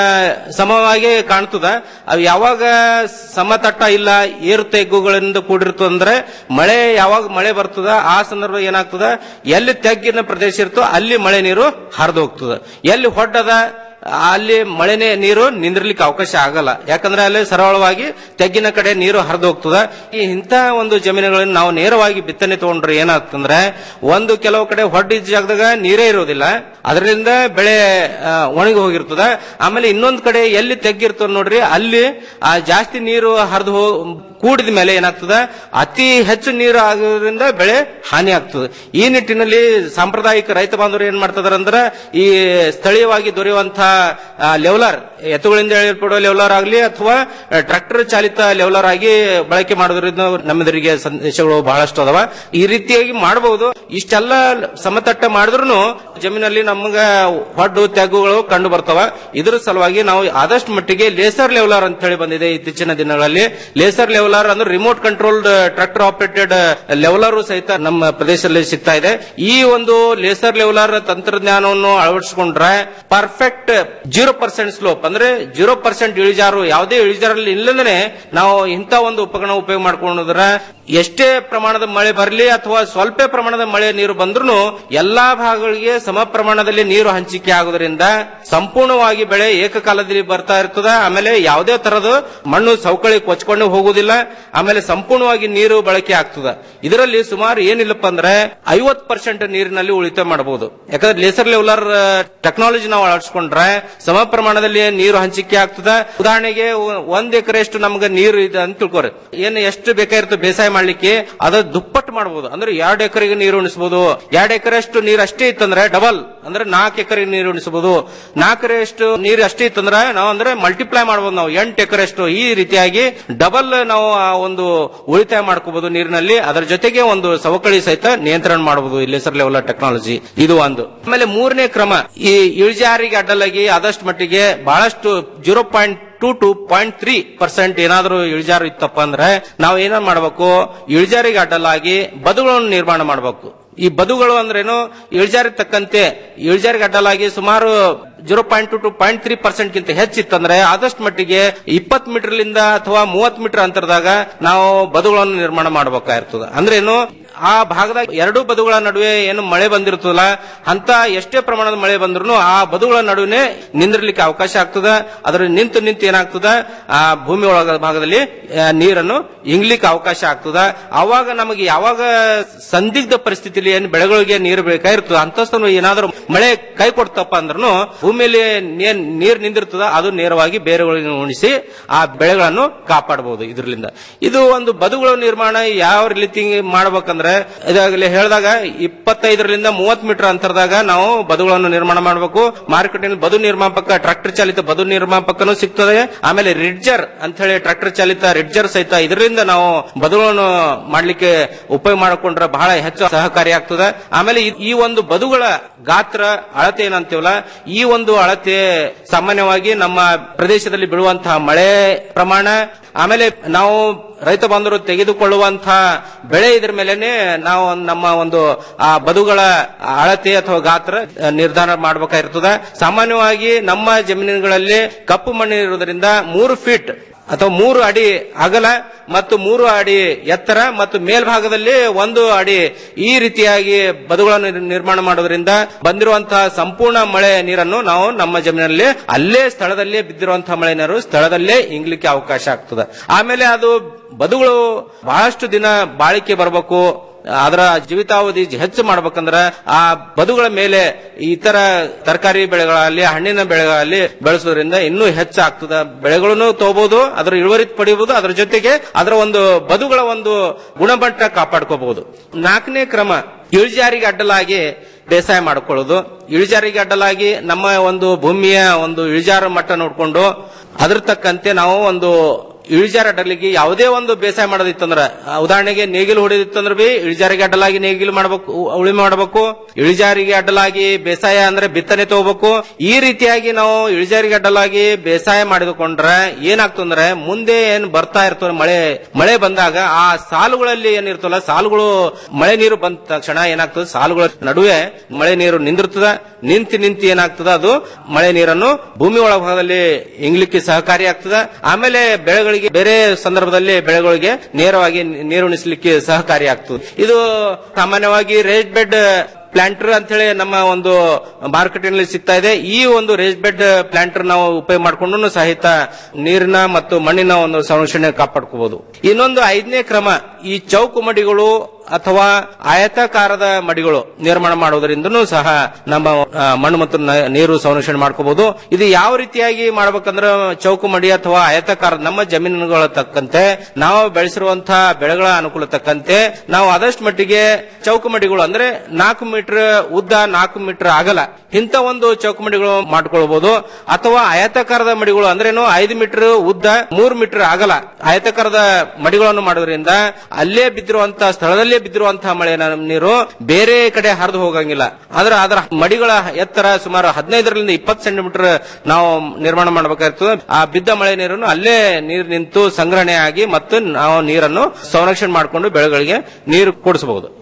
ಸಮವಾಗಿ ಕಾಣ್ತದ ಅವು ಯಾವಾಗ ಸಮತಟ್ಟ ಇಲ್ಲ ಏರು ತೆಗ್ಗುಗಳಿಂದ ಕೂಡಿರ್ತದ ಅಂದ್ರೆ ಮಳೆ ಯಾವಾಗ ಮಳೆ ಬರ್ತದ ಆ ಸಂದರ್ಭ ಏನಾಗ್ತದ ಎಲ್ಲಿ ತೆಗ್ಗಿನ ಪ್ರದೇಶ ಇರ್ತೋ ಅಲ್ಲಿ ಮಳೆ ನೀರು ಹರಿದು ಹೋಗ್ತದ ಎಲ್ಲಿ ಹೊಡ್ಡದ ಅಲ್ಲಿ ಮಳೆನೇ ನೀರು ನಿಂದಿರ್ಲಿಕ್ಕೆ ಅವಕಾಶ ಆಗಲ್ಲ ಯಾಕಂದ್ರೆ ಅಲ್ಲಿ ಸರಳವಾಗಿ ತೆಗ್ಗಿನ ಕಡೆ ನೀರು ಹರಿದು ಹೋಗ್ತದ ಈ ಇಂಥ ಒಂದು ಜಮೀನುಗಳನ್ನು ನಾವು ನೇರವಾಗಿ ಬಿತ್ತನೆ ತಗೊಂಡ್ರೆ ಏನಾಗ್ತಂದ್ರೆ ಒಂದು ಕೆಲವು ಕಡೆ ಹೊಡ್ಡಿದ ಜಾಗದಾಗ ನೀರೇ ಇರೋದಿಲ್ಲ ಅದರಿಂದ ಬೆಳೆ ಆ, ಒಣಗಿ ಹೋಗಿರ್ತದ ಆಮೇಲೆ ಇನ್ನೊಂದ್ ಕಡೆ ಎಲ್ಲಿ ತೆಗ್ಗಿರ್ತದ ನೋಡ್ರಿ ಅಲ್ಲಿ ಆ ಜಾಸ್ತಿ ನೀರು ಹರಿದು ಹೋ ಕೂಡಿದ ಮೇಲೆ ಏನಾಗ್ತದ ಅತಿ ಹೆಚ್ಚು ನೀರು ಆಗೋದ್ರಿಂದ ಬೆಳೆ ಹಾನಿ ಆಗ್ತದೆ ಈ ನಿಟ್ಟಿನಲ್ಲಿ ಸಾಂಪ್ರದಾಯಿಕ ರೈತ ಬಾಂಧವರು ಏನ್ ಮಾಡ್ತಿದಾರೆ ಅಂದ್ರೆ ಈ ಸ್ಥಳೀಯವಾಗಿ ದೊರೆಯುವಂತಹ ಲೆವಲರ್ ಎತ್ತುಗಳಿಂದ ಎಳೆಯಲ್ಪಡುವ ಲೆವಲರ್ ಆಗಲಿ ಅಥವಾ ಟ್ರಾಕ್ಟರ್ ಚಾಲಿತ ಲೆವಲರ್ ಆಗಿ ಬಳಕೆ ಮಾಡೋದ್ರಿಂದ ನಮ್ಮೆದುರಿಗೆ ಸಂದೇಶಗಳು ಬಹಳಷ್ಟು ಅದಾವ ಈ ರೀತಿಯಾಗಿ ಮಾಡಬಹುದು ಇಷ್ಟೆಲ್ಲ ಸಮತಟ್ಟ ಮಾಡಿದ್ರು ಜಮೀನಲ್ಲಿ ನಮ್ಗ ಹೊಡ್ಡು ತೆಗ್ಗುಗಳು ಕಂಡು ಬರ್ತಾವ ಇದ್ರ ಸಲುವಾಗಿ ನಾವು ಆದಷ್ಟು ಮಟ್ಟಿಗೆ ಲೇಸರ್ ಲೆವಲರ್ ಅಂತ ಹೇಳಿ ಬಂದಿದೆ ಇತ್ತೀಚಿನ ದಿನಗಳಲ್ಲಿ ಲೇಸರ್ ಲೆವಲರ್ ಅಂದ್ರೆ remote controlled tractor operated leveler ಸಹಿತ ನಮ್ಮ ಪ್ರದೇಶದಲ್ಲಿ ಸಿಗ್ತಾ ಇದೆ ಈ ಒಂದು ಲೇಸರ್ ಲೆವಲರ್ ತಂತ್ರಜ್ಞಾನವನ್ನು ಅಳವಡಿಸಿಕೊಂಡ್ರೆ ಪರ್ಫೆಕ್ಟ್ ಜೀರೋ ಪರ್ಸೆಂಟ್ ಸ್ಲೋಪ್ ಅಂದ್ರೆ ಜೀರೋ ಪರ್ಸೆಂಟ್ ಇಳಿಜಾರು ಯಾವುದೇ ಇಳಿಜಾರಲ್ಲಿ ಇಲ್ಲದೇ ನಾವು ಇಂಥ ಒಂದು ಉಪಕರಣ ಉಪಯೋಗ ಮಾಡ್ಕೊಂಡ್ರ ಎಷ್ಟೇ ಪ್ರಮಾಣದ ಮಳೆ ಬರಲಿ ಅಥವಾ ಸ್ವಲ್ಪ ಪ್ರಮಾಣದ ಮಳೆ ನೀರು ಬಂದ್ರೂ ಎಲ್ಲಾ ಭಾಗಗಳಿಗೆ ಸಮ ಪ್ರಮಾಣದಲ್ಲಿ ನೀರು ಹಂಚಿಕೆ ಆಗೋದ್ರಿಂದ ಸಂಪೂರ್ಣವಾಗಿ ಬೆಳೆ ಏಕಕಾಲದಲ್ಲಿ ಬರ್ತಾ ಇರ್ತದ ಆಮೇಲೆ ಯಾವುದೇ ತರದ ಮಣ್ಣು ಸವಕಳಿ ಕೊಚ್ಕೊಂಡು ಹೋಗುದಿಲ್ಲ ಆಮೇಲೆ ಸಂಪೂರ್ಣವಾಗಿ ನೀರು ಬಳಕೆ ಆಗ್ತದ ಇದರಲ್ಲಿ ಸುಮಾರು ಏನಿಲ್ಲಪ್ಪ ಅಂದ್ರೆ ಐವತ್ ಪರ್ಸೆಂಟ್ ನೀರಿನಲ್ಲಿ ಉಳಿತಾಯ ಮಾಡಬಹುದು ಯಾಕಂದ್ರೆ ಲೇಸರ್ ಲೆವೆಲರ್ ಟೆಕ್ನಾಲಜಿ ನಾವು ಅಳವಡಿಸ್ಕೊಂಡ್ರೆ ಸಮ ಪ್ರಮಾಣದಲ್ಲಿ ನೀರು ಹಂಚಿಕೆ ಆಗ್ತದ ಉದಾಹರಣೆಗೆ ಒ- ಒಂದ್ ಎಕರೆಷ್ಟು ನಮ್ಗೆ ನೀರು ಇದೆ ಅಂತ ತಿಳ್ಕೊರಿ ಏನು ಎಷ್ಟು ಬೇಕಾಗಿರ್ತದೆ ಬೇಸಾಯ ಮಾಡ್ಲಿಕ್ಕೆ ಅದ ದುಪ್ಪಟ್ಟು ಮಾಡಬಹುದು ಅಂದ್ರೆ ಎರಡು ಎಕರೆಗೆ ನೀರು ಉಣಿಸಬಹುದು ಎರಡು ಎಕರೆಷ್ಟು ನೀರು ಅಷ್ಟೇ ಇತ್ತಂದ್ರೆ ಡಬಲ್ ಅಂದ್ರೆ ನಾಲ್ಕು ಎಕರೆಗೆ ನೀರು ಉಣಿಸಬಹುದು ನಾಲ್ಕರಷ್ಟು ನೀರು ಅಷ್ಟೇ ಇತ್ತಂದ್ರೆ ನಾವು ಅಂದ್ರೆ ಮಲ್ಟಿಪ್ಲೈ ಮಾಡಬಹುದು ನಾವು ಎಂಟು ಎಕರೆಷ್ಟು ಈ ರೀತಿಯಾಗಿ ಡಬಲ್ ನಾವು ಆ ಒಂದು ಉಳಿತಾಯ ಮಾಡ್ಕೋಬಹುದು ನೀರಿನಲ್ಲಿ ಅದರ ಜೊತೆಗೆ ಒಂದು ಸವಕಳಿ ಸಹಿತ ನಿಯಂತ್ರಣ ಮಾಡಬಹುದು ಈ ಲೇಸರ್ ಲೆವೆಲ್ ಟೆಕ್ನಾಲಜಿ ಇದು ಒಂದು ಆಮೇಲೆ ಮೂರನೇ ಕ್ರಮ ಈ ಇಳಿಜಾರಿಗೆ ಅಡ್ಡಲಾಗಿ ಆದಷ್ಟು ಮಟ್ಟಿಗೆ ಬಹಳಷ್ಟು zero point two to point three percent ಏನಾದರೂ ಇಳಿಜಾರು ಇತ್ತಪ್ಪ ಅಂದ್ರೆ ನಾವು ಏನ ಮಾಡಬೇಕು ಇಳಿಜಾರಿಗೆ ಅಡ್ಡಲಾಗಿ ಬದುಗಳನ್ನು ನಿರ್ಮಾಣ ಮಾಡಬೇಕು ಈ ಬದುಗಳು ಅಂದ್ರೇನು ಇಳಿಜಾರಿಗೆ ತಕ್ಕಂತೆ ಇಳಿಜಾರಿಗೆ ಅಡ್ಡಲಾಗಿ ಸುಮಾರು zero point two to point three percent ಗಿಂತ ಹೆಚ್ಚಿತ್ತಂದ್ರೆ ಆದಷ್ಟು ಮಟ್ಟಿಗೆ ಇಪ್ಪತ್ ಮೀಟರ್ಲಿಂದ ಅಥವಾ ಮೂವತ್ ಮೀಟರ್ ಅಂತರದಾಗ ನಾವು ಬದುಗಳನ್ನು ನಿರ್ಮಾಣ ಮಾಡಬೇಕಾಗಿರ್ತದೆ ಅಂದ್ರೇನು ಆ ಭಾಗದಾಗ ಎರಡು ಬದುಗಳ ನಡುವೆ ಏನು ಮಳೆ ಬಂದಿರ್ತದಲ್ಲ ಅಂತ ಎಷ್ಟೇ ಪ್ರಮಾಣದ ಮಳೆ ಬಂದ್ರು ಆ ಬದುಗಳ ನಡುವೆ ನಿಂದಿರ್ಲಿಕ್ಕೆ ಅವಕಾಶ ಆಗ್ತದ ಅದ್ರ ನಿಂತು ನಿಂತು ಏನಾಗ್ತದ ಆ ಭೂಮಿ ಒಳಗ ಭಾಗದಲ್ಲಿ ಆ, ನೀರನ್ನು ಇಂಗ್ಲಿಕ್ಕೆ ಅವಕಾಶ ಆಗ್ತದ ಅವಾಗ ನಮಗೆ ಯಾವಾಗ ಸಂದಿಗ್ಧ ಪರಿಸ್ಥಿತಿಯಲ್ಲಿ ಏನು ಬೆಳೆಗಳಿಗೆ ನೀರು ಬೇಕಾಗಿರ್ತದ ಅಂತಸ್ತನು ಏನಾದ್ರೂ ಮಳೆ ಕೈ ಕೊಡ್ತಪ್ಪ ಅಂದ್ರೂ ಭೂಮಿಯಲ್ಲಿ ನೇ- ನೀರು ನಿಂದಿರ್ತದ ಅದು ನೇರವಾಗಿ ಬೇರೆಗಳಿಗೆ ಉಣಿಸಿ ಆ ಬೆಳೆಗಳನ್ನು ಕಾಪಾಡಬಹುದು ಇದರಿಂದ ಇದು ಒಂದು ಬದುಗಳ ನಿರ್ಮಾಣ ಯಾವ ರೀತಿ ಮಾಡ್ಬೇಕಂದ್ರೆ ಇದಾಗಲೇ ಹೇಳಿದಾಗ ಇಪ್ಪತ್ತೈದರಿಂದ ಮೂವತ್ ಮೀಟರ್ ಅಂತರದಾಗ ನಾವು ಬದುಗಳನ್ನು ನಿರ್ಮಾಣ ಮಾಡಬೇಕು ಮಾರುಕಟ್ಟೆಯಲ್ಲಿ ಬದು ನಿರ್ಮಾಪಕ ಟ್ರಾಕ್ಟರ್ ಚಾಲಿತ ಬದು ನಿರ್ಮಾಪಕನು ಸಿಗ್ತದೆ ಆಮೇಲೆ ರಿಡ್ಜರ್ ಅಂತ ಹೇಳಿ ಟ್ರಾಕ್ಟರ್ ಚಾಲಿತ ರಿಡ್ಜರ್ ಸಹಿತ ಇದರಿಂದ ನಾವು ಬದುಗಳನ್ನು ಮಾಡ್ಲಿಕ್ಕೆ ಉಪಯೋಗ ಮಾಡಿಕೊಂಡ್ರೆ ಬಹಳ ಹೆಚ್ಚು ಸಹಕಾರಿ ಆಗ್ತದೆ ಆಮೇಲೆ ಈ- ಈ ಒಂದು ಬದುಗಳ ಗಾತ್ರ ಅಳತೆ ಏನಂತೀವಲ್ಲ ಈ ಒಂದು ಅಳತೆ ಸಾಮಾನ್ಯವಾಗಿ ನಮ್ಮ ಪ್ರದೇಶದಲ್ಲಿ ಬೀಳುವಂತಹ ಮಳೆ ಪ್ರಮಾಣ ಆಮೇಲೆ ನಾವು ರೈತ ಬಾಂಧವರು ತೆಗೆದುಕೊಳ್ಳುವಂತಹ ಬೆಳೆ ಇದ್ರ ಮೇಲೆನೆ ನಾವು ನಮ್ಮ ಒಂದು ಆ ಬದುಗಳ ಅಳತೆ ಅಥವಾ ಗಾತ್ರ ಆ, ನಿರ್ಧಾರ ಮಾಡಬೇಕಾಗಿರ್ತದೆ ಸಾಮಾನ್ಯವಾಗಿ ನಮ್ಮ ಜಮೀನುಗಳಲ್ಲಿ ಕಪ್ಪು ಮಣ್ಣು ಇರುವುದರಿಂದ ಮೂರು ಫೀಟ್ ಅಥವಾ ಮೂರು ಅಡಿ ಅಗಲ ಮತ್ತು ಮೂರು ಅಡಿ ಎತ್ತರ ಮತ್ತು ಮೇಲ್ಭಾಗದಲ್ಲಿ ಒಂದು ಅಡಿ ಈ ರೀತಿಯಾಗಿ ಬದುಗಳನ್ನು ನಿರ್- ನಿರ್ಮಾಣ ಮಾಡೋದ್ರಿಂದ ಬಂದಿರುವಂತಹ ಸಂಪೂರ್ಣ ಮಳೆ ನೀರನ್ನು ನಾವು ನಮ್ಮ ಜಮೀನಲ್ಲಿ ಅಲ್ಲೇ ಸ್ಥಳದಲ್ಲೇ ಬಿದ್ದಿರುವಂತಹ ಮಳೆ ನೀರು ಸ್ಥಳದಲ್ಲೇ ಇಂಗ್ಲಿಕ್ಕೆ ಅವಕಾಶ ಆಗ್ತದೆ ಆಮೇಲೆ ಅದು ಬದುಗಳು ಬಹಳಷ್ಟು ದಿನ ಬಾಳಿಕೆ ಬರಬೇಕು ಅದರ ಜೀವಿತಾವಧಿ ಹೆಚ್ಚು ಮಾಡ್ಬೇಕಂದ್ರ ಆ ಬದುಗಳ ಮೇಲೆ ಇತರ ತರಕಾರಿ ಬೆಳೆಗಳಲ್ಲಿ ಹಣ್ಣಿನ ಬೆಳೆಗಳಲ್ಲಿ ಬೆಳೆಸೋದ್ರಿಂದ ಇನ್ನೂ ಹೆಚ್ಚಾಗ್ತದ ಬೆಳೆಗಳನ್ನು ತಗೋಬಹುದು ಅದರ ಇಳುವರಿ ಪಡೆಯಬಹುದು ಅದರ ಜೊತೆಗೆ ಅದರ ಒಂದು ಬದುಗಳ ಒಂದು ಗುಣಮಟ್ಟ ಕಾಪಾಡ್ಕೋಬಹುದು ನಾಲ್ಕನೇ ಕ್ರಮ ಇಳಿಜಾರಿಗೆ ಅಡ್ಡಲಾಗಿ ಬೇಸಾಯ ಮಾಡ್ಕೊಳ್ಳೋದು ಇಳಿಜಾರಿಗೆ ಅಡ್ಡಲಾಗಿ ನಮ್ಮ ಒಂದು ಭೂಮಿಯ ಒಂದು ಇಳಿಜಾರು ಮಟ್ಟ ನೋಡ್ಕೊಂಡು ಅದ್ರ ತಕ್ಕಂತೆ ನಾವು ಒಂದು ಇಳಿಜಾರ ಅಡ್ಡಲಿಗೆ ಯಾವುದೇ ಒಂದು ಬೇಸಾಯ ಮಾಡೋದಿತ್ತಂದ್ರ ಆ, ಉದಾಹರಣೆಗೆ ನೇಗಿಲು ಹೊಡೆದಿತ್ತಂದ್ರ ಬಿ ಇಳಿಜಾರಿಗೆ ಅಡ್ಡಲಾಗಿ ನೇಗಿಲು ಮಾಡಬೇಕು ಉಳಿಮೆ ಮಾಡಬೇಕು ಇಳಿಜಾರಿಗೆ ಅಡ್ಡಲಾಗಿ ಬೇಸಾಯ ಅಂದ್ರೆ ಬಿತ್ತನೆ ತಗೋಬೇಕು ಈ ರೀತಿಯಾಗಿ ನಾವು ಇಳಿಜಾರಿಗೆ ಅಡ್ಡಲಾಗಿ ಬೇಸಾಯ ಮಾಡಿದುಕೊಂಡ್ರೆ ಏನಾಗ್ತಂದ್ರೆ ಮುಂದೆ ಏನ್ ಬರ್ತಾ ಇರ್ತವೆ ಮಳೆ ಮಳೆ ಬಂದಾಗ ಆ ಸಾಲುಗಳಲ್ಲಿ ಏನಿರ್ತಲ್ಲ ಸಾಲುಗಳು ಮಳೆ ನೀರು ಬಂದ ತಕ್ಷಣ ಏನಾಗ್ತದೆ ಸಾಲುಗಳ ನಡುವೆ ಮಳೆ ನೀರು ನಿಂದಿರ್ತದ ನಿಂತು ನಿಂತು ಏನಾಗ್ತದ ಅದು ಮಳೆ ನೀರನ್ನು ಭೂಮಿ ಒಳಭಾಗದಲ್ಲಿ ಇಂಗ್ಲಿಕ್ಕೆ ಸಹಕಾರಿ ಆಗ್ತದ ಆಮೇಲೆ ಬೆಳೆಗಳಿಗೆ ಬೇರೆ ಸಂದರ್ಭದಲ್ಲಿ ಬೆಳೆಗಳಿಗೆ ನೇರವಾಗಿ ನೀರುಣಿಸಲಿಕ್ಕೆ ಸಹಕಾರಿ ಆಗ್ತದೆ ಇದು ಸಾಮಾನ್ಯವಾಗಿ ರೇಟ್ ಬೆಡ್ ಪ್ಲಾಂಟರ್ ಅಂತ ಹೇಳಿ ನಮ್ಮ ಒಂದು ಮಾರುಕಟ್ಟೆಯಲ್ಲಿ ಸಿಗ್ತಾ ಇದೆ ಈ ಒಂದು ರೇಸ್ ಬೆಡ್ ಪ್ಲಾಂಟರ್ ನಾವು ಉಪಯೋಗ ಮಾಡಿಕೊಂಡು ಸಹಿತ ನೀರಿನ ಮತ್ತು ಮಣ್ಣಿನ ಒಂದು ಸಂರಕ್ಷಣೆ ಕಾಪಾಡ್ಕೋಬಹುದು ಇನ್ನೊಂದು ಐದನೇ ಕ್ರಮ ಈ ಚೌಕು ಮಡಿಗಳು ಅಥವಾ ಆಯತಾಕಾರದ ಮಡಿಗಳು ನಿರ್ಮಾಣ ಮಾಡೋದ್ರಿಂದನೂ ಸಹ ನಮ್ಮ ಆ, ಮಣ್ಣು ಮತ್ತು ನ- ನೀರು ಸಂರಕ್ಷಣೆ ಮಾಡ್ಕೋಬಹುದು ಇದು ಯಾವ ರೀತಿಯಾಗಿ ಮಾಡ್ಬೇಕಂದ್ರೆ ಚೌಕು ಮಡಿ ಅಥವಾ ಆಯತಾಕಾರದ ನಮ್ಮ ಜಮೀನುಗಳ ತಕ್ಕಂತೆ ನಾವು ಬೆಳೆಸಿರುವಂತಹ ಬೆಳೆಗಳ ಅನುಕೂಲ ತಕ್ಕಂತೆ ನಾವು ಆದಷ್ಟು ಮಟ್ಟಿಗೆ ಚೌಕು ಮಡಿಗಳು ಅಂದ್ರೆ ನಾಲ್ಕು ಮೀಟರ್ ಉದ್ದ ನಾಲ್ಕು ಮೀಟರ್ ಆಗಲ್ಲ ಇಂಥ ಒಂದು ಚೌಕು ಮಡಿಗಳು ಮಾಡ್ಕೊಳ್ಬಹುದು ಅಥವಾ ಆಯತಾಕಾರದ ಮಡಿಗಳು ಅಂದ್ರೇನು ಐದು ಮೀಟರ್ ಉದ್ದ ಮೂರು ಮೀಟರ್ ಆಗಲ್ಲ ಆಯತಾಕಾರದ ಮಡಿಗಳನ್ನು ಮಾಡೋದ್ರಿಂದ ಅಲ್ಲೇ ಬಿದ್ದಿರುವಂತಹ ಸ್ಥಳದಲ್ಲೇ ಬಿದ್ದಿರುವಂತಹ ಮಳೆ ನೀರು ಬೇರೆ ಕಡೆ ಹರಿದು ಹೋಗಂಗಿಲ್ಲ ಆದ್ರೆ ಅದರ ಮಡಿಗಳ ಎತ್ತರ ಸುಮಾರು ಹದಿನೈದರಿಂದ ಇಪ್ಪತ್ತು ಸೆಂಟಿಮೀಟರ್ ನಾವು ನಿರ್ಮಾಣ ಮಾಡಬೇಕಾಗಿರ್ತದೆ ಆ ಬಿದ್ದ ಮಳೆ ನೀರನ್ನು ಅಲ್ಲೇ ನೀರು ನಿಂತು ಸಂಗ್ರಹಣೆ ಆಗಿ ಮತ್ತು ನಾವು ನೀರನ್ನು ಸಂರಕ್ಷಣೆ ಮಾಡಿಕೊಂಡು ಬೆಳೆಗಳಿಗೆ ನೀರು ಕೊಡಿಸಬಹುದು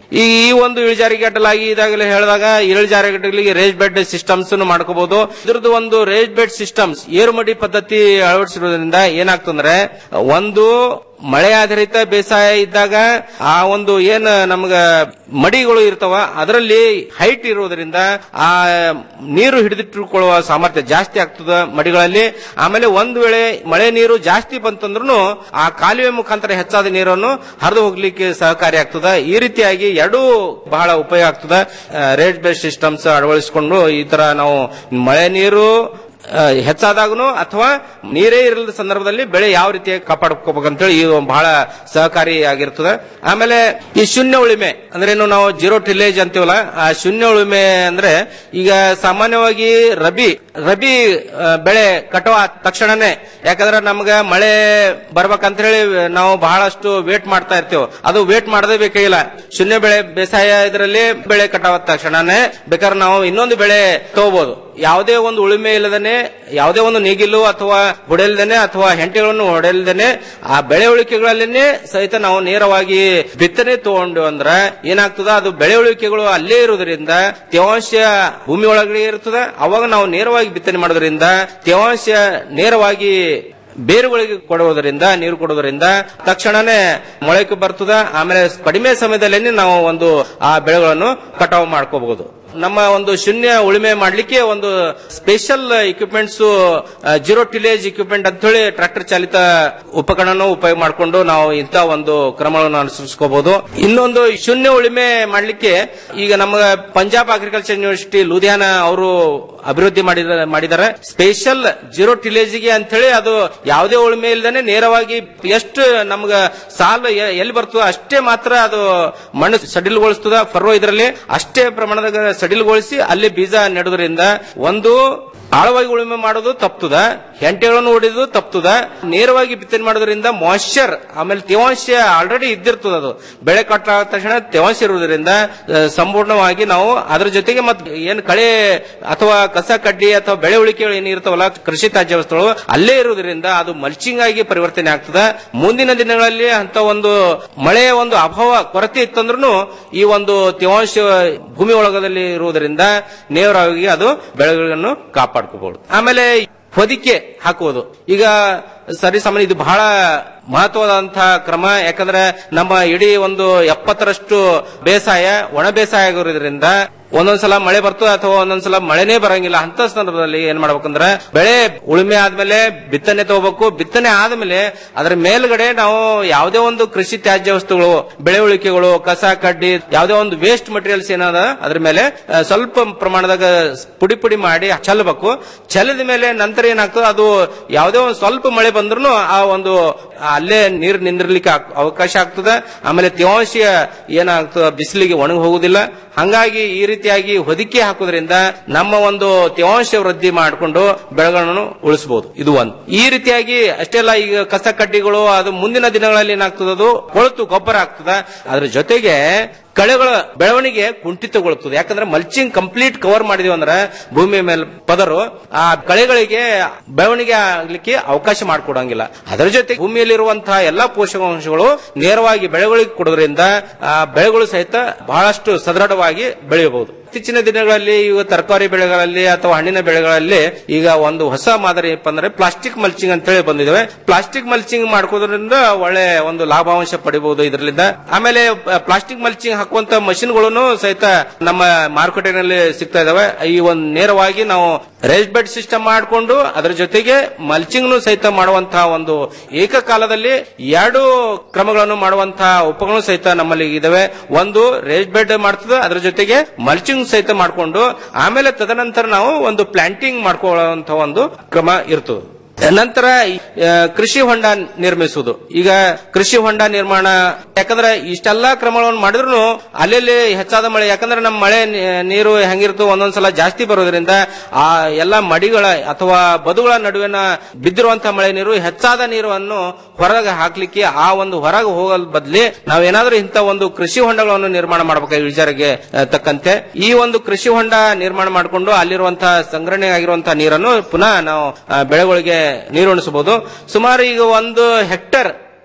ಈ ಈ ಒಂದು ಇಳಿಜಾರಿಗೆ ಅಡ್ಡಲಾಗಿ ಇದಾಗಲೇ ಹೇಳಿದಾಗ ಇಳಿಜಾರಿಗೆ ಅಡ್ಡಲಿಗೆ ರೇಜ್ ಬೆಡ್ ಸಿಸ್ಟಮ್ಸ್ ಮಾಡಕೋಬಹುದು ಇದ್ರದ್ದು ಒಂದು ರೇಜ್ ಬೆಡ್ ಸಿಸ್ಟಮ್ಸ್ ಏರುಮಡಿ ಪದ್ಧತಿ ಅಳವಡಿಸಿರೋದ್ರಿಂದ ಏನಾಗ್ತಂದ್ರೆ ಒಂದು ಮಳೆ ಆಧಾರಿತ ಬೇಸಾಯ ಇದ್ದಾಗ ಆ ಒಂದು ಏನ್ ನಮ್ಗ ಮಡಿಗಳು ಇರ್ತಾವ ಅದರಲ್ಲಿ ಹೈಟ್ ಇರೋದ್ರಿಂದ ಆ ನೀರು ಹಿಡಿದಿಟ್ಟುಕೊಳ್ಳುವ ಸಾಮರ್ಥ್ಯ ಜಾಸ್ತಿ ಆಗ್ತದ ಮಡಿಗಳಲ್ಲಿ ಆಮೇಲೆ ಒಂದು ವೇಳೆ ಮಳೆ ನೀರು ಜಾಸ್ತಿ ಬಂತಂದ್ರೂ ಆ ಕಾಲುವೆ ಮುಖಾಂತರ ಹೆಚ್ಚಾದ ನೀರನ್ನು ಹರಿದು ಹೋಗ್ಲಿಕ್ಕೆ ಸಹಕಾರಿ ಆಗ್ತದ ಈ ರೀತಿಯಾಗಿ ಎರಡೂ ಬಹಳ ಉಪಯೋಗ ಆಗ್ತದ ರೇಟ್ ಬೇಸ್ ಸಿಸ್ಟಮ್ಸ್ ಅಳವಡಿಸಿಕೊಂಡು ಈ ತರ ನಾವು ಮಳೆ ನೀರು ಆ, ಹೆಚ್ಚಾದಾಗನು ಅಥವಾ ನೀರೇ ಇರಲಿಲ್ಲ ಸಂದರ್ಭದಲ್ಲಿ ಬೆಳೆ ಯಾವ ರೀತಿ ಕಾಪಾಡ್ಕೋಬೇಕಂತೇಳಿ ಇದು ಬಹಳ ಸಹಕಾರಿ ಆಗಿರ್ತದೆ ಆಮೇಲೆ ಈ ಶೂನ್ಯ ಉಳಿಮೆ ಅಂದ್ರೆ ಏನು ನಾವು ಜೀರೋ ಟಿಲೇಜ್ ಅಂತೀವಲ್ಲ ಆ ಶೂನ್ಯ ಉಳಿಮೆ ಅಂದ್ರೆ ಈಗ ಸಾಮಾನ್ಯವಾಗಿ ರಬಿ ರಬಿ ಆ, ಬೆಳೆ ಕಟಾವ ಆದ ತಕ್ಷಣನೇ ಯಾಕಂದ್ರೆ ನಮ್ಗ ಮಳೆ ಬರ್ಬೇಕಂತ ಹೇಳಿ ನಾವು ಬಹಳಷ್ಟು ವೇಟ್ ಮಾಡ್ತಾ ಇರ್ತೀವಿ ಅದು ವೇಟ್ ಮಾಡದೇ ಬೇಕಾಗಿಲ್ಲ ಶೂನ್ಯ ಬೆಳೆ ಬೇಸಾಯ ಇದರಲ್ಲಿ ಬೆಳೆ ಕಟಾವ ಆದ ತಕ್ಷಣನೇ ಬೇಕಾದ್ರೆ ನಾವು ಇನ್ನೊಂದು ಬೆಳೆ ತಗೋಬಹುದು ಯಾವುದೇ ಒಂದು ಉಳುಮೆ ಇಲ್ಲದೇನೆ ಯಾವುದೇ ಒಂದು ನೇಗಿಲು ಅಥವಾ ಹೊಡೆಯಲ್ದೇನೆ ಅಥವಾ ಹೆಂಟೆಗಳನ್ನು ಹೊಡೆಯಲ್ದೇನೆ ಆ ಬೆಳೆ ಉಳಿಕೆಗಳಲ್ಲೇನೆ ಸಹಿತ ನಾವು ನೇರವಾಗಿ ಬಿತ್ತನೆ ತಗೊಂಡು ಅಂದ್ರ ಏನಾಗ್ತದ ಅದು ಬೆಳೆ ಉಳಿಕೆಗಳು ಅಲ್ಲೇ ಇರುವುದರಿಂದ ತೇವಾಂಶ ಭೂಮಿ ಒಳಗಡೆ ಇರ್ತದ ಅವಾಗ ನಾವು ನೇರವಾಗಿ ಬಿತ್ತನೆ ಮಾಡೋದ್ರಿಂದ ತೇವಾಂಶ ನೇರವಾಗಿ ಬೇರುಗಳಿಗೆ ಕೊಡುವುದರಿಂದ ನೀರು ಕೊಡುವುದರಿಂದ ತಕ್ಷಣನೇ ಮೊಳಕೆ ಬರ್ತದ ಆಮೇಲೆ ಕಡಿಮೆ ಸಮಯದಲ್ಲೇ ನಾವು ಒಂದು ಆ ಬೆಳೆಗಳನ್ನು ಕಟಾವು ಮಾಡ್ಕೋಬಹುದು ನಮ್ಮ ಒಂದು ಶೂನ್ಯ ಉಳುಮೆ ಮಾಡ್ಲಿಕ್ಕೆ ಒಂದು special equipments zero tillage equipment ಅಂತ ಹೇಳಿ ಟ್ರಾಕ್ಟರ್ ಚಾಲಿತ ಉಪಕರಣ ಉಪಯೋಗ ಮಾಡಿಕೊಂಡು ನಾವು ಇಂಥ ಒಂದು ಕ್ರಮಗಳನ್ನು ಅನುಸರಿಸ್ಕೋಬಹುದು ಇನ್ನೊಂದು ಶೂನ್ಯ ಉಳುಮೆ ಮಾಡ್ಲಿಕ್ಕೆ ಈಗ ನಮ್ಮ ಪಂಜಾಬ್ ಅಗ್ರಿಕಲ್ಚರ್ ಯೂನಿವರ್ಸಿಟಿ ಲೂಧಿಯಾನ ಅವರು ಅಭಿವೃದ್ಧಿ ಮಾಡಿದ ಮಾಡಿದ್ದಾರೆ ಸ್ಪೆಷಲ್ ಜೀರೋ ಟಿಲೇಜ್ಗೆ ಅಂತ ಹೇಳಿ ಅದು ಯಾವುದೇ ಉಳುಮೆ ಇಲ್ಲದೇ ನೇರವಾಗಿ ಎಷ್ಟು ನಮ್ಗ ಸಾಲ ಎ- ಎಲ್ಲಿ ಬರ್ತದೋ ಅಷ್ಟೇ ಮಾತ್ರ ಅದು ಮಣ್ಣು ಸಡಿಲಗೊಳಿಸ್ತದ ಫರ್ರೋ ಇದರಲ್ಲಿ ಅಷ್ಟೇ ಪ್ರಮಾಣದ ಸಡಿಲಗೊಳಿಸಿ ಅಲ್ಲಿ ಬೀಜ ನೆಡೋದ್ರಿಂದ ಒಂದು ಆಳವಾಗಿ ಉಳುಮೆ ಮಾಡೋದು ತಪ್ತದ ಹೆಂಟೆಗಳನ್ನು ಹೊಡೆದು ತಪ್ತದ ನೇರವಾಗಿ ಬಿತ್ತನೆ ಮಾಡೋದ್ರಿಂದ ಮಾಯ್ಶ್ಚರ್ ಆಮೇಲೆ ತೇವಾಂಶ ಆಲ್ರೆಡಿ ಇದ್ದಿರ್ತದ ಅದು ಬೆಳೆ ಕಟ್ಟಾದ ತಕ್ಷಣ ತೇವಾಂಶ ಇರುವುದರಿಂದ ಆ, ಸಂಪೂರ್ಣವಾಗಿ ನಾವು ಅದರ ಜೊತೆಗೆ ಮತ್ತೆ ಏನ್ ಕಳೆ ಅಥವಾ ಕಸ ಕಡ್ಡಿ ಅಥವಾ ಬೆಳೆ ಉಳಿಕೆಗಳು ಏನ್ ಇರ್ತಾವಲ್ಲ ಕೃಷಿ ತ್ಯಾಜ್ಯ ವಸ್ತುಗಳು ಅಲ್ಲೇ ಇರುವುದರಿಂದ ಅದು ಮಲ್ಚಿಂಗ್ ಆಗಿ ಪರಿವರ್ತನೆ ಆಗ್ತದ ಮುಂದಿನ ದಿನಗಳಲ್ಲಿ ಅಂತ ಒಂದು ಮಳೆಯ ಒಂದು ಅಭಾವ ಕೊರತೆ ಇತ್ತಂದ್ರೂ ಈ ಒಂದು ತೇವಾಂಶ ಭೂಮಿ ಒಳಗದಲ್ಲಿ ಇರುವುದರಿಂದ ನೇರವಾಗಿ ಅದು ಬೆಳೆಗಳನ್ನು ಕಾಪಾಡ್ಕೋಬಹುದು ಆಮೇಲೆ ಹೊದಿಕೆ ಹಾಕುವುದು ಈಗ ಸರಿ ಸಾಮಾನ್ಯ ಇದು ಬಹಳ ಮಹತ್ವದಂತಹ ಕ್ರಮ ಯಾಕಂದ್ರೆ ನಮ್ಮ ಇಡೀ ಒಂದು ಎಪ್ಪತ್ತರಷ್ಟು ಬೇಸಾಯ ಒಣ ಬೇಸಾಯ ಆಗಿರೋದ್ರಿಂದ ಒಂದೊಂದ್ಸಲ ಮಳೆ ಬರ್ತದೆ ಅಥವಾ ಒಂದೊಂದ್ಸಲ ಮಳೆನೇ ಬರಂಗಿಲ್ಲ ಅಂತ ಸಂದರ್ಭದಲ್ಲಿ ಏನ್ ಮಾಡ್ಬೇಕಂದ್ರೆ ಬೆಳೆ ಉಳುಮೆ ಆದ್ಮೇಲೆ ಬಿತ್ತನೆ ತಗೋಬೇಕು ಬಿತ್ತನೆ ಆದ್ಮೇಲೆ ಅದರ ಮೇಲ್ಗಡೆ ನಾವು ಯಾವುದೇ ಒಂದು ಕೃಷಿ ತ್ಯಾಜ್ಯ ವಸ್ತುಗಳು ಬೆಳೆ ಉಳಿಕೆಗಳು ಕಸ ಕಡ್ಡಿ ಯಾವುದೇ ಒಂದು ವೇಸ್ಟ್ ಮಟೀರಿಯಲ್ಸ್ ಏನದ ಅದ್ರ ಮೇಲೆ ಆ, ಸ್ವಲ್ಪ ಪ್ರಮಾಣದಾಗ ಪುಡಿ ಪುಡಿ ಮಾಡಿ ಚೆಲ್ಲಬೇಕು ಚೆಲ್ಲದ ಮೇಲೆ ನಂತರ ಏನಾಗ್ತದೆ ಅದು ಯಾವುದೇ ಒಂದು ಸ್ವಲ್ಪ ಮಳೆ ಬಂದ್ರು ಆ ಒಂದು ಅಲ್ಲೇ ನೀರು ನಿಂದಿರ್ಲಿಕ್ಕೆ ಆಗ್- ಅವಕಾಶ ಆಗ್ತದೆ ಆಮೇಲೆ ತೇವಾಂಶ ಏನಾಗ್ತದೆ ಬಿಸಿಲಿಗೆ ಒಣಗಿ ಹೋಗುದಿಲ್ಲ ಹಂಗಾಗಿ ಈ ರೀತಿಯಾಗಿ ಹೊದಿಕೆ ಹಾಕೋದ್ರಿಂದ ನಮ್ಮ ಒಂದು ತೇವಾಂಶ ವೃದ್ಧಿ ಮಾಡಿಕೊಂಡು ಬೆಳೆಗಳನ್ನು ಉಳಿಸಬಹುದು ಇದು ಒಂದು ಈ ರೀತಿಯಾಗಿ ಅಷ್ಟೇ ಅಲ್ಲ ಈಗ ಕಸ ಕಡ್ಡಿಗಳು ಅದು ಮುಂದಿನ ದಿನಗಳಲ್ಲಿ ಏನಾಗ್ತದೆ ಅದು ಕೊಳತು ಗೊಬ್ಬರ ಆಗ್ತದ ಅದ್ರ ಜೊತೆಗೆ ಕಳೆಗಳ ಬೆಳವಣಿಗೆ ಕುಂಠಿತಗೊಳ್ಳುತ್ತದೆ ಯಾಕಂದ್ರೆ ಮಲ್ಚಿಂಗ್ ಕಂಪ್ಲೀಟ್ ಕವರ್ ಮಾಡಿದೀವಿ ಅಂದ್ರೆ ಭೂಮಿ ಮೇಲೆ ಪದರು ಆ ಕಳೆಗಳಿಗೆ ಬೆಳವಣಿಗೆ ಆಗ್ಲಿಕ್ಕೆ ಅವಕಾಶ ಮಾಡಿಕೊಡಂಗಿಲ್ಲ ಅದರ ಜೊತೆ ಭೂಮಿಯಲ್ಲಿರುವಂತಹ ಎಲ್ಲಾ ಪೋಷಕಾಂಶಗಳು ನೇರವಾಗಿ ಬೆಳೆಗಳಿಗೆ ಕೊಡೋದ್ರಿಂದ ಆ ಬೆಳೆಗಳು ಸಹಿತ ಬಹಳಷ್ಟು ಸದೃಢವಾಗಿ ಬೆಳೆಯಬಹುದು ಇತ್ತೀಚಿನ ದಿನಗಳಲ್ಲಿ ಈಗ ತರಕಾರಿ ಬೆಳೆಗಳಲ್ಲಿ ಅಥವಾ ಹಣ್ಣಿನ ಬೆಳೆಗಳಲ್ಲಿ ಈಗ ಒಂದು ಹೊಸ ಮಾದರಿ ಏನಪ್ಪ ಅಂದ್ರೆ ಪ್ಲಾಸ್ಟಿಕ್ ಮಲ್ಚಿಂಗ್ ಅಂತ ಹೇಳಿ ಬಂದಿದ್ದಾವೆ ಪ್ಲಾಸ್ಟಿಕ್ ಮಲ್ಚಿಂಗ್ ಮಾಡ್ಕೋದ್ರಿಂದ ಒಳ್ಳೆ ಒಂದು ಲಾಭಾಂಶ ಪಡಿಬಹುದು ಇದರಿಂದ ಆಮೇಲೆ ಪ್ಲಾಸ್ಟಿಕ್ ಮಲ್ಚಿಂಗ್ ಹಾಕುವಂತ ಮಷಿನ್ಗಳನ್ನು ಸಹಿತ ನಮ್ಮ ಮಾರುಕಟ್ಟೆನಲ್ಲಿ ಸಿಗ್ತಾ ಇದಾವೆ ಈ ಒಂದು ನೇರವಾಗಿ ನಾವು ರೇಸ್ ಬೆಡ್ ಸಿಸ್ಟಮ್ ಮಾಡಿಕೊಂಡು ಅದರ ಜೊತೆಗೆ ಮಲ್ಚಿಂಗ್ ಸಹಿತ ಮಾಡುವಂತಹ ಒಂದು ಏಕಕಾಲದಲ್ಲಿ ಎರಡು ಕ್ರಮಗಳನ್ನು ಮಾಡುವಂತಹ ಉಪಕರಣ ಸಹಿತ ನಮ್ಮಲ್ಲಿ ಇದಾವೆ ಒಂದು ರೇಸ್ ಬೆಡ್ ಮಾಡ್ತದೆ ಅದರ ಜೊತೆಗೆ ಮಲ್ಚಿಂಗ್ ಸಹಿತ ಮಾಡಿಕೊಂಡು ಆಮೇಲೆ ತದನಂತರ ನಾವು ಒಂದು ಪ್ಲಾಂಟಿಂಗ್ ಮಾಡ್ಕೊಳ್ಳುವಂತ ಒಂದು ಕ್ರಮ ಇರ್ತದೆ ನಂತರ ಆ, ಕೃಷಿ ಹೊಂಡ ನಿರ್ಮಿಸುವುದು ಈಗ ಕೃಷಿ ಹೊಂಡ ನಿರ್ಮಾಣ ಯಾಕಂದ್ರೆ ಇಷ್ಟೆಲ್ಲಾ ಕ್ರಮಗಳನ್ನು ಮಾಡಿದ್ರು ಅಲ್ಲೆಲ್ಲಿ ಹೆಚ್ಚಾದ ಮಳೆ ಯಾಕಂದ್ರೆ ನಮ್ಮ ಮಳೆ ನೀ- ನೀರು ಹೆಂಗಿರ್ತೋ ಒಂದೊಂದ್ಸಲ ಜಾಸ್ತಿ ಬರೋದ್ರಿಂದ ಆ ಎಲ್ಲಾ ಮಡಿಗಳ ಅಥವಾ ಬದುಗಳ ನಡುವಿನ ಬಿದ್ದಿರುವಂತಹ ಮಳೆ ನೀರು ಹೆಚ್ಚಾದ ನೀರನ್ನು ಹೊರಗೆ ಹಾಕ್ಲಿಕ್ಕೆ ಆ ಒಂದು ಹೊರಗೆ ಹೋಗಲ್ ಬದ್ಲಿ ನಾವೇನಾದ್ರೂ ಇಂಥ ಒಂದು ಕೃಷಿ ಹೊಂಡಗಳನ್ನು ನಿರ್ಮಾಣ ಮಾಡಬೇಕು ಇಳಿಜಾರಿಗೆ ಆ, ತಕ್ಕಂತೆ ಈ ಒಂದು ಕೃಷಿ ಹೊಂಡ ನಿರ್ಮಾಣ ಮಾಡಿಕೊಂಡು ಅಲ್ಲಿರುವಂತಹ ಸಂಗ್ರಹಣೆ ಆಗಿರುವಂತಹ ನೀರನ್ನು ಪುನಃ ನಾವು ಆ, ಬೆಳೆಗಳಿಗೆ ನೀರುಣಿಸಬಹುದು ಸುಮಾರು ಈಗ ಒಂದು ಹೆಕ್ಟರ್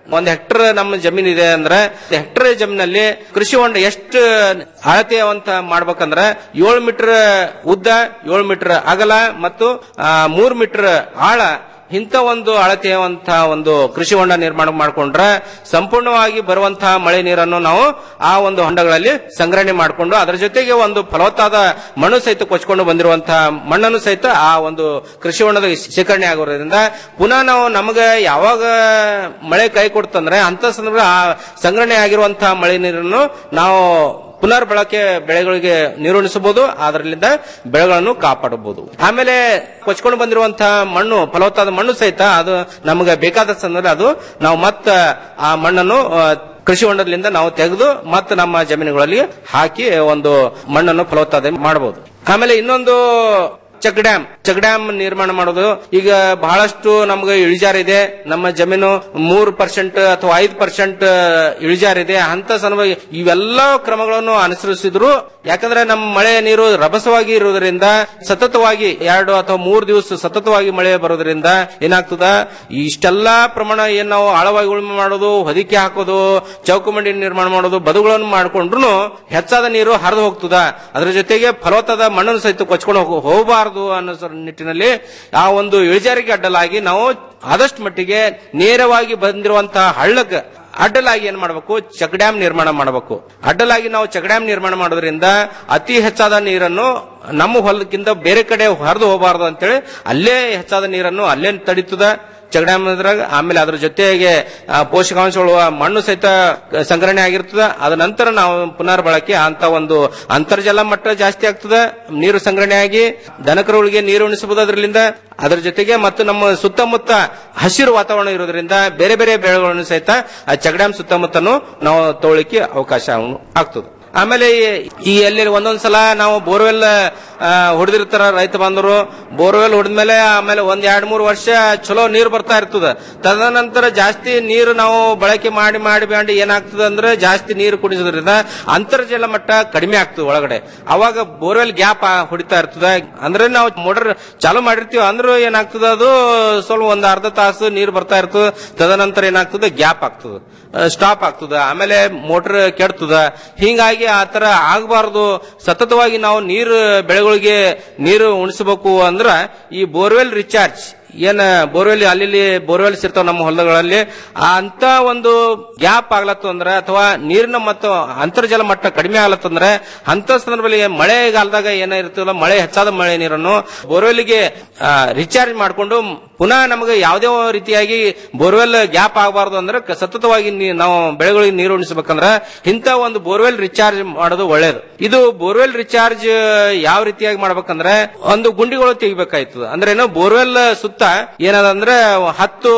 ಒಂದ್ ಹೆಕ್ಟರ್ ನಮ್ಮ ಜಮೀನ್ ಇದೆ ಅಂದ್ರೆ ಹೆಕ್ಟರ್ ಜಮೀನಲ್ಲಿ ಕೃಷಿ ಹೊಂಡ ಎಷ್ಟು ಅಳತೆ ಅಂತ ಮಾಡ್ಬೇಕಂದ್ರೆ ಏಳು ಮೀಟರ್ ಉದ್ದ ಏಳು ಮೀಟರ್ ಅಗಲ ಮತ್ತು ಆ, ಮೂರ್ ಮೀಟರ್ ಆಳ ಇಂಥ ಒಂದು ಅಳತೆಯುವಂತಹ ಒಂದು ಕೃಷಿ ಹೊಂಡ ನಿರ್ಮಾಣ ಮಾಡಿಕೊಂಡ್ರೆ ಸಂಪೂರ್ಣವಾಗಿ ಬರುವಂತಹ ಮಳೆ ನೀರನ್ನು ನಾವು ಆ ಒಂದು ಹೊಂಡಗಳಲ್ಲಿ ಸಂಗ್ರಹಣೆ ಮಾಡಿಕೊಂಡು ಅದರ ಜೊತೆಗೆ ಒಂದು ಫಲವತ್ತಾದ ಮಣ್ಣು ಸಹಿತ ಕೊಚ್ಕೊಂಡು ಬಂದಿರುವಂತಹ ಮಣ್ಣನ್ನು ಸಹಿತ ಆ ಒಂದು ಕೃಷಿ ಹೊಂಡದ ಶೇಖರಣೆ ಆಗೋದ್ರಿಂದ ಪುನಃ ನಾವು ನಮಗೆ ಯಾವಾಗ ಮಳೆ ಕೈ ಕೊಡ್ತಂದ್ರೆ ಅಂತ ಸಂದರ್ಭ ಆ ಸಂಗ್ರಹಣೆ ಆಗಿರುವಂತಹ ಮಳೆ ನೀರನ್ನು ನಾವು ಪುನರ್ ಬಳಕೆ ಬೆಳೆಗಳಿಗೆ ನೀರುಣಿಸಬಹುದು ಅದರಿಂದ ಬೆಳೆಗಳನ್ನು ಕಾಪಾಡಬಹುದು ಆಮೇಲೆ ಕೊಚ್ಕೊಂಡು ಬಂದಿರುವಂತಹ ಮಣ್ಣು ಫಲವತ್ತಾದ ಮಣ್ಣು ಸಹಿತ ಅದು ನಮಗೆ ಬೇಕಾದ ಸಂದರ್ಭ ಅದು ನಾವು ಮತ್ತ ಆ ಮಣ್ಣನ್ನು ಆ, ಕೃಷಿ ಹೊಂಡದಿಂದ ನಾವು ತೆಗೆದು ಮತ್ತೆ ನಮ್ಮ ಜಮೀನುಗಳಲ್ಲಿ ಹಾಕಿ ಒಂದು ಮಣ್ಣನ್ನು ಫಲವತ್ತಾದ ಮಾಡಬಹುದು ಆಮೇಲೆ ಇನ್ನೊಂದು ಚೆಕ್ ಡ್ಯಾಮ್ ಚೆಕ್ ಡ್ಯಾಮ್ ನಿರ್ಮಾಣ ಮಾಡೋದು ಈಗ ಬಹಳಷ್ಟು ನಮ್ಗೆ ಇಳಿಜಾರಿದೆ ನಮ್ಮ ಜಮೀನು ಮೂರು ಪರ್ಸೆಂಟ್ ಅಥವಾ ಐದು ಪರ್ಸೆಂಟ್ ಇಳಿಜಾರಿದೆ ಅಂತ ಸನ್ಮ ಇವೆಲ್ಲ ಕ್ರಮಗಳನ್ನು ಅನುಸರಿಸಿದ್ರು ಯಾಕಂದ್ರೆ ನಮ್ಮ ಮಳೆ ನೀರು ರಭಸವಾಗಿ ಇರುವುದರಿಂದ ಸತತವಾಗಿ ಎರಡು ಅಥವಾ ಮೂರು ದಿವಸ ಸತತವಾಗಿ ಮಳೆ ಬರೋದ್ರಿಂದ ಏನಾಗ್ತದ ಇಷ್ಟೆಲ್ಲಾ ಪ್ರಮಾಣ ಏನ್ ನಾವು ಆಳವಾಗಿ ಉಳುಮೆ ಮಾಡೋದು ಹೊದಿಕೆ ಹಾಕೋದು ಚೌಕಮಂಡಿ ನಿರ್ಮಾಣ ಮಾಡೋದು ಬದುಗಳನ್ನು ಮಾಡ್ಕೊಂಡ್ರು ಹೆಚ್ಚಾದ ನೀರು ಹರಿದು ಹೋಗ್ತದ ಅದ್ರ ಜೊತೆಗೆ ಫಲವತ್ತಾದ ಮಣ್ಣನ್ನು ಸಹಿತ ಕೊಚ್ಕೊಂಡು ಹೋಗ- ಹೋಗಬಾರದು ಅನ್ನೋ ಸರ್ ನಿಟ್ಟಿನಲ್ಲಿ ಆ ಒಂದು ಇಳಿಜಾರಿಗೆ ಅಡ್ಡಲಾಗಿ ನಾವು ಆದಷ್ಟು ಮಟ್ಟಿಗೆ ನೇರವಾಗಿ ಬಂದಿರುವಂತಹ ಹಳ್ಳಕ್ಕೆ ಅಡ್ಡಲಾಗಿ ಏನ್ ಮಾಡಬೇಕು ಚೆಕ್ ಡ್ಯಾಮ್ ನಿರ್ಮಾಣ ಮಾಡಬೇಕು ಅಡ್ಡಲಾಗಿ ನಾವು ಚೆಕ್ ಡ್ಯಾಮ್ ನಿರ್ಮಾಣ ಮಾಡೋದ್ರಿಂದ ಅತಿ ಹೆಚ್ಚಾದ ನೀರನ್ನು ನಮ್ಮ ಹೊಲಕ್ಕಿಂತ ಬೇರೆ ಕಡೆ ಹರಿದು ಹೋಗಬಾರದು ಅಂತೇಳಿ ಅಲ್ಲೇ ಹೆಚ್ಚಾದ ನೀರನ್ನು ಅಲ್ಲೇ ತಡೀತದ ಚೆಕ್ ಡ್ಯಾಮ್ ಇದ್ರಾಗ ಆಮೇಲೆ ಅದ್ರ ಜೊತೆಗೆ ಆ, ಪೋಷಕಾಂಶಗಳು ಆ ಮಣ್ಣು ಸಹಿತ ಸಂಗ್ರಹಣೆ ಆಗಿರ್ತದ ಅದ ನಂತರ ನಾವು ಪುನರ್ ಬಳಕೆ ಅಂತ ಒಂದು ಅಂತರ್ಜಲ ಮಟ್ಟ ಜಾಸ್ತಿ ಆಗ್ತದ ನೀರು ಸಂಗ್ರಹಣೆ ಆಗಿ ದನಕರುಗಳಿಗೆ ನೀರು ಉಣಿಸಬಹುದು ಅದರಿಂದ ಅದರ ಜೊತೆಗೆ ಮತ್ತು ನಮ್ಮ ಸುತ್ತಮುತ್ತ ಹಸಿರು ವಾತಾವರಣ ಇರೋದ್ರಿಂದ ಬೇರೆ ಬೇರೆ ಬೆಳೆಗಳನ್ನು ಸಹಿತ ಆ ಚೆಕ್ ಡ್ಯಾಮ್ ಸುತ್ತಮುತ್ತನು ನಾವು ತಗೊಳ್ಳಿಕ್ಕೆ ಅವಕಾಶ ಆಗ್ತದೆ ಆಮೇಲೆ ಈ- ಈ ಎಲ್ಲಿ ಒಂದೊಂದ್ಸಲ ನಾವು ಬೋರ್ವೆಲ್ ಹೊಡೆದಿರ್ತಾರ ರೈತ ಬಂದರು ಬೋರ್ವೆಲ್ ಹೊಡೆದ್ಮೇಲೆ ಆಮೇಲೆ ಒಂದ್ ಎರಡ್ ಮೂರು ವರ್ಷ ಚಲೋ ನೀರು ಬರ್ತಾ ಇರ್ತದ ತದನಂತರ ಜಾಸ್ತಿ ನೀರು ನಾವು ಬಳಕೆ ಮಾಡಿ ಮಾಡಿ ಮಾಡಿ ಏನಾಗ್ತದ ಅಂದ್ರೆ ಜಾಸ್ತಿ ನೀರು ಕುಡಿಸೋದ್ರಿಂದ ಅಂತರ್ಜಲ ಮಟ್ಟ ಕಡಿಮೆ ಆಗ್ತದೆ ಒಳಗಡೆ ಅವಾಗ ಬೋರ್ವೆಲ್ ಗ್ಯಾಪ್ ಹೊಡಿತಾ ಇರ್ತದ ಅಂದ್ರೆ ನಾವು ಮೋಟರ್ ಚಾಲು ಮಾಡಿರ್ತೀವಿ ಅಂದ್ರೂ ಏನಾಗ್ತದ ಅದು ಸ್ವಲ್ಪ ಒಂದ್ ಅರ್ಧ ತಾಸು ನೀರು ಬರ್ತಾ ಇರ್ತದ ತದನಂತರ ಏನಾಗ್ತದೆ ಗ್ಯಾಪ್ ಆಗ್ತದೆ ಸ್ಟಾಪ್ ಆಗ್ತದ ಆಮೇಲೆ ಮೋಟರ್ ಕೆಡ್ತದ ಹಿಂಗಾಗಿ ಆ ತರ ಆಗಬಾರದು ಸತತವಾಗಿ ನಾವು ನೀರು ಬೆಳೆಗಳಿಗೆ ನೀರು ಉಣಿಸಬೇಕು ಅಂದ್ರ ಈ ಬೋರ್ವೆಲ್ ರಿಚಾರ್ಜ್ ಏನ್ ಬೋರ್ವೆಲ್ ಅಲ್ಲಿ ಬೋರ್ವೆಲ್ಸ್ ಇರ್ತಾವ ನಮ್ಮ ಹೊಲಗಳಲ್ಲಿ ಆ ಅಂತ ಒಂದು ಗ್ಯಾಪ್ ಆಗ್ಲತ್ತು ಅಂದ್ರೆ ಅಥವಾ ನೀರಿನ ಮತ್ತು ಅಂತರ್ಜಲ ಮಟ್ಟ ಕಡಿಮೆ ಆಗ್ಲತ್ತಂದ್ರೆ ಅಂತ ಸಂದರ್ಭದಲ್ಲಿ ಮಳೆಗಾಲದಾಗ ಏನಿರ್ತಲ್ಲ ಮಳೆ ಹೆಚ್ಚಾದ ಮಳೆ ನೀರನ್ನು ಬೋರ್ವೆಲ್ಗೆ ರಿಚಾರ್ಜ್ ಮಾಡಿಕೊಂಡು ಪುನಃ ನಮಗೆ ಯಾವುದೇ ರೀತಿಯಾಗಿ ಬೋರ್ವೆಲ್ ಗ್ಯಾಪ್ ಆಗಬಾರದು ಅಂದ್ರೆ ಕ- ಸತತವಾಗಿ ನೀ- ನಾವು ಬೆಳೆಗಳಿಗೆ ನೀರು ಉಣಿಸಬೇಕಂದ್ರೆ ಇಂಥ ಒಂದು ಬೋರ್ವೆಲ್ ರಿಚಾರ್ಜ್ ಮಾಡೋದು ಒಳ್ಳೇದು ಇದು ಬೋರ್ವೆಲ್ ರಿಚಾರ್ಜ್ ಯಾವ ರೀತಿಯಾಗಿ ಮಾಡ್ಬೇಕಂದ್ರೆ ಒಂದು ಗುಂಡಿಗಳು ತೆಗಿಬೇಕಾಯ್ತದ ಅಂದ್ರೆ ಏನು ಬೋರ್ವೆಲ್ ಸುತ್ತ ಏನದ ಅಂದ್ರೆ ಹತ್ತು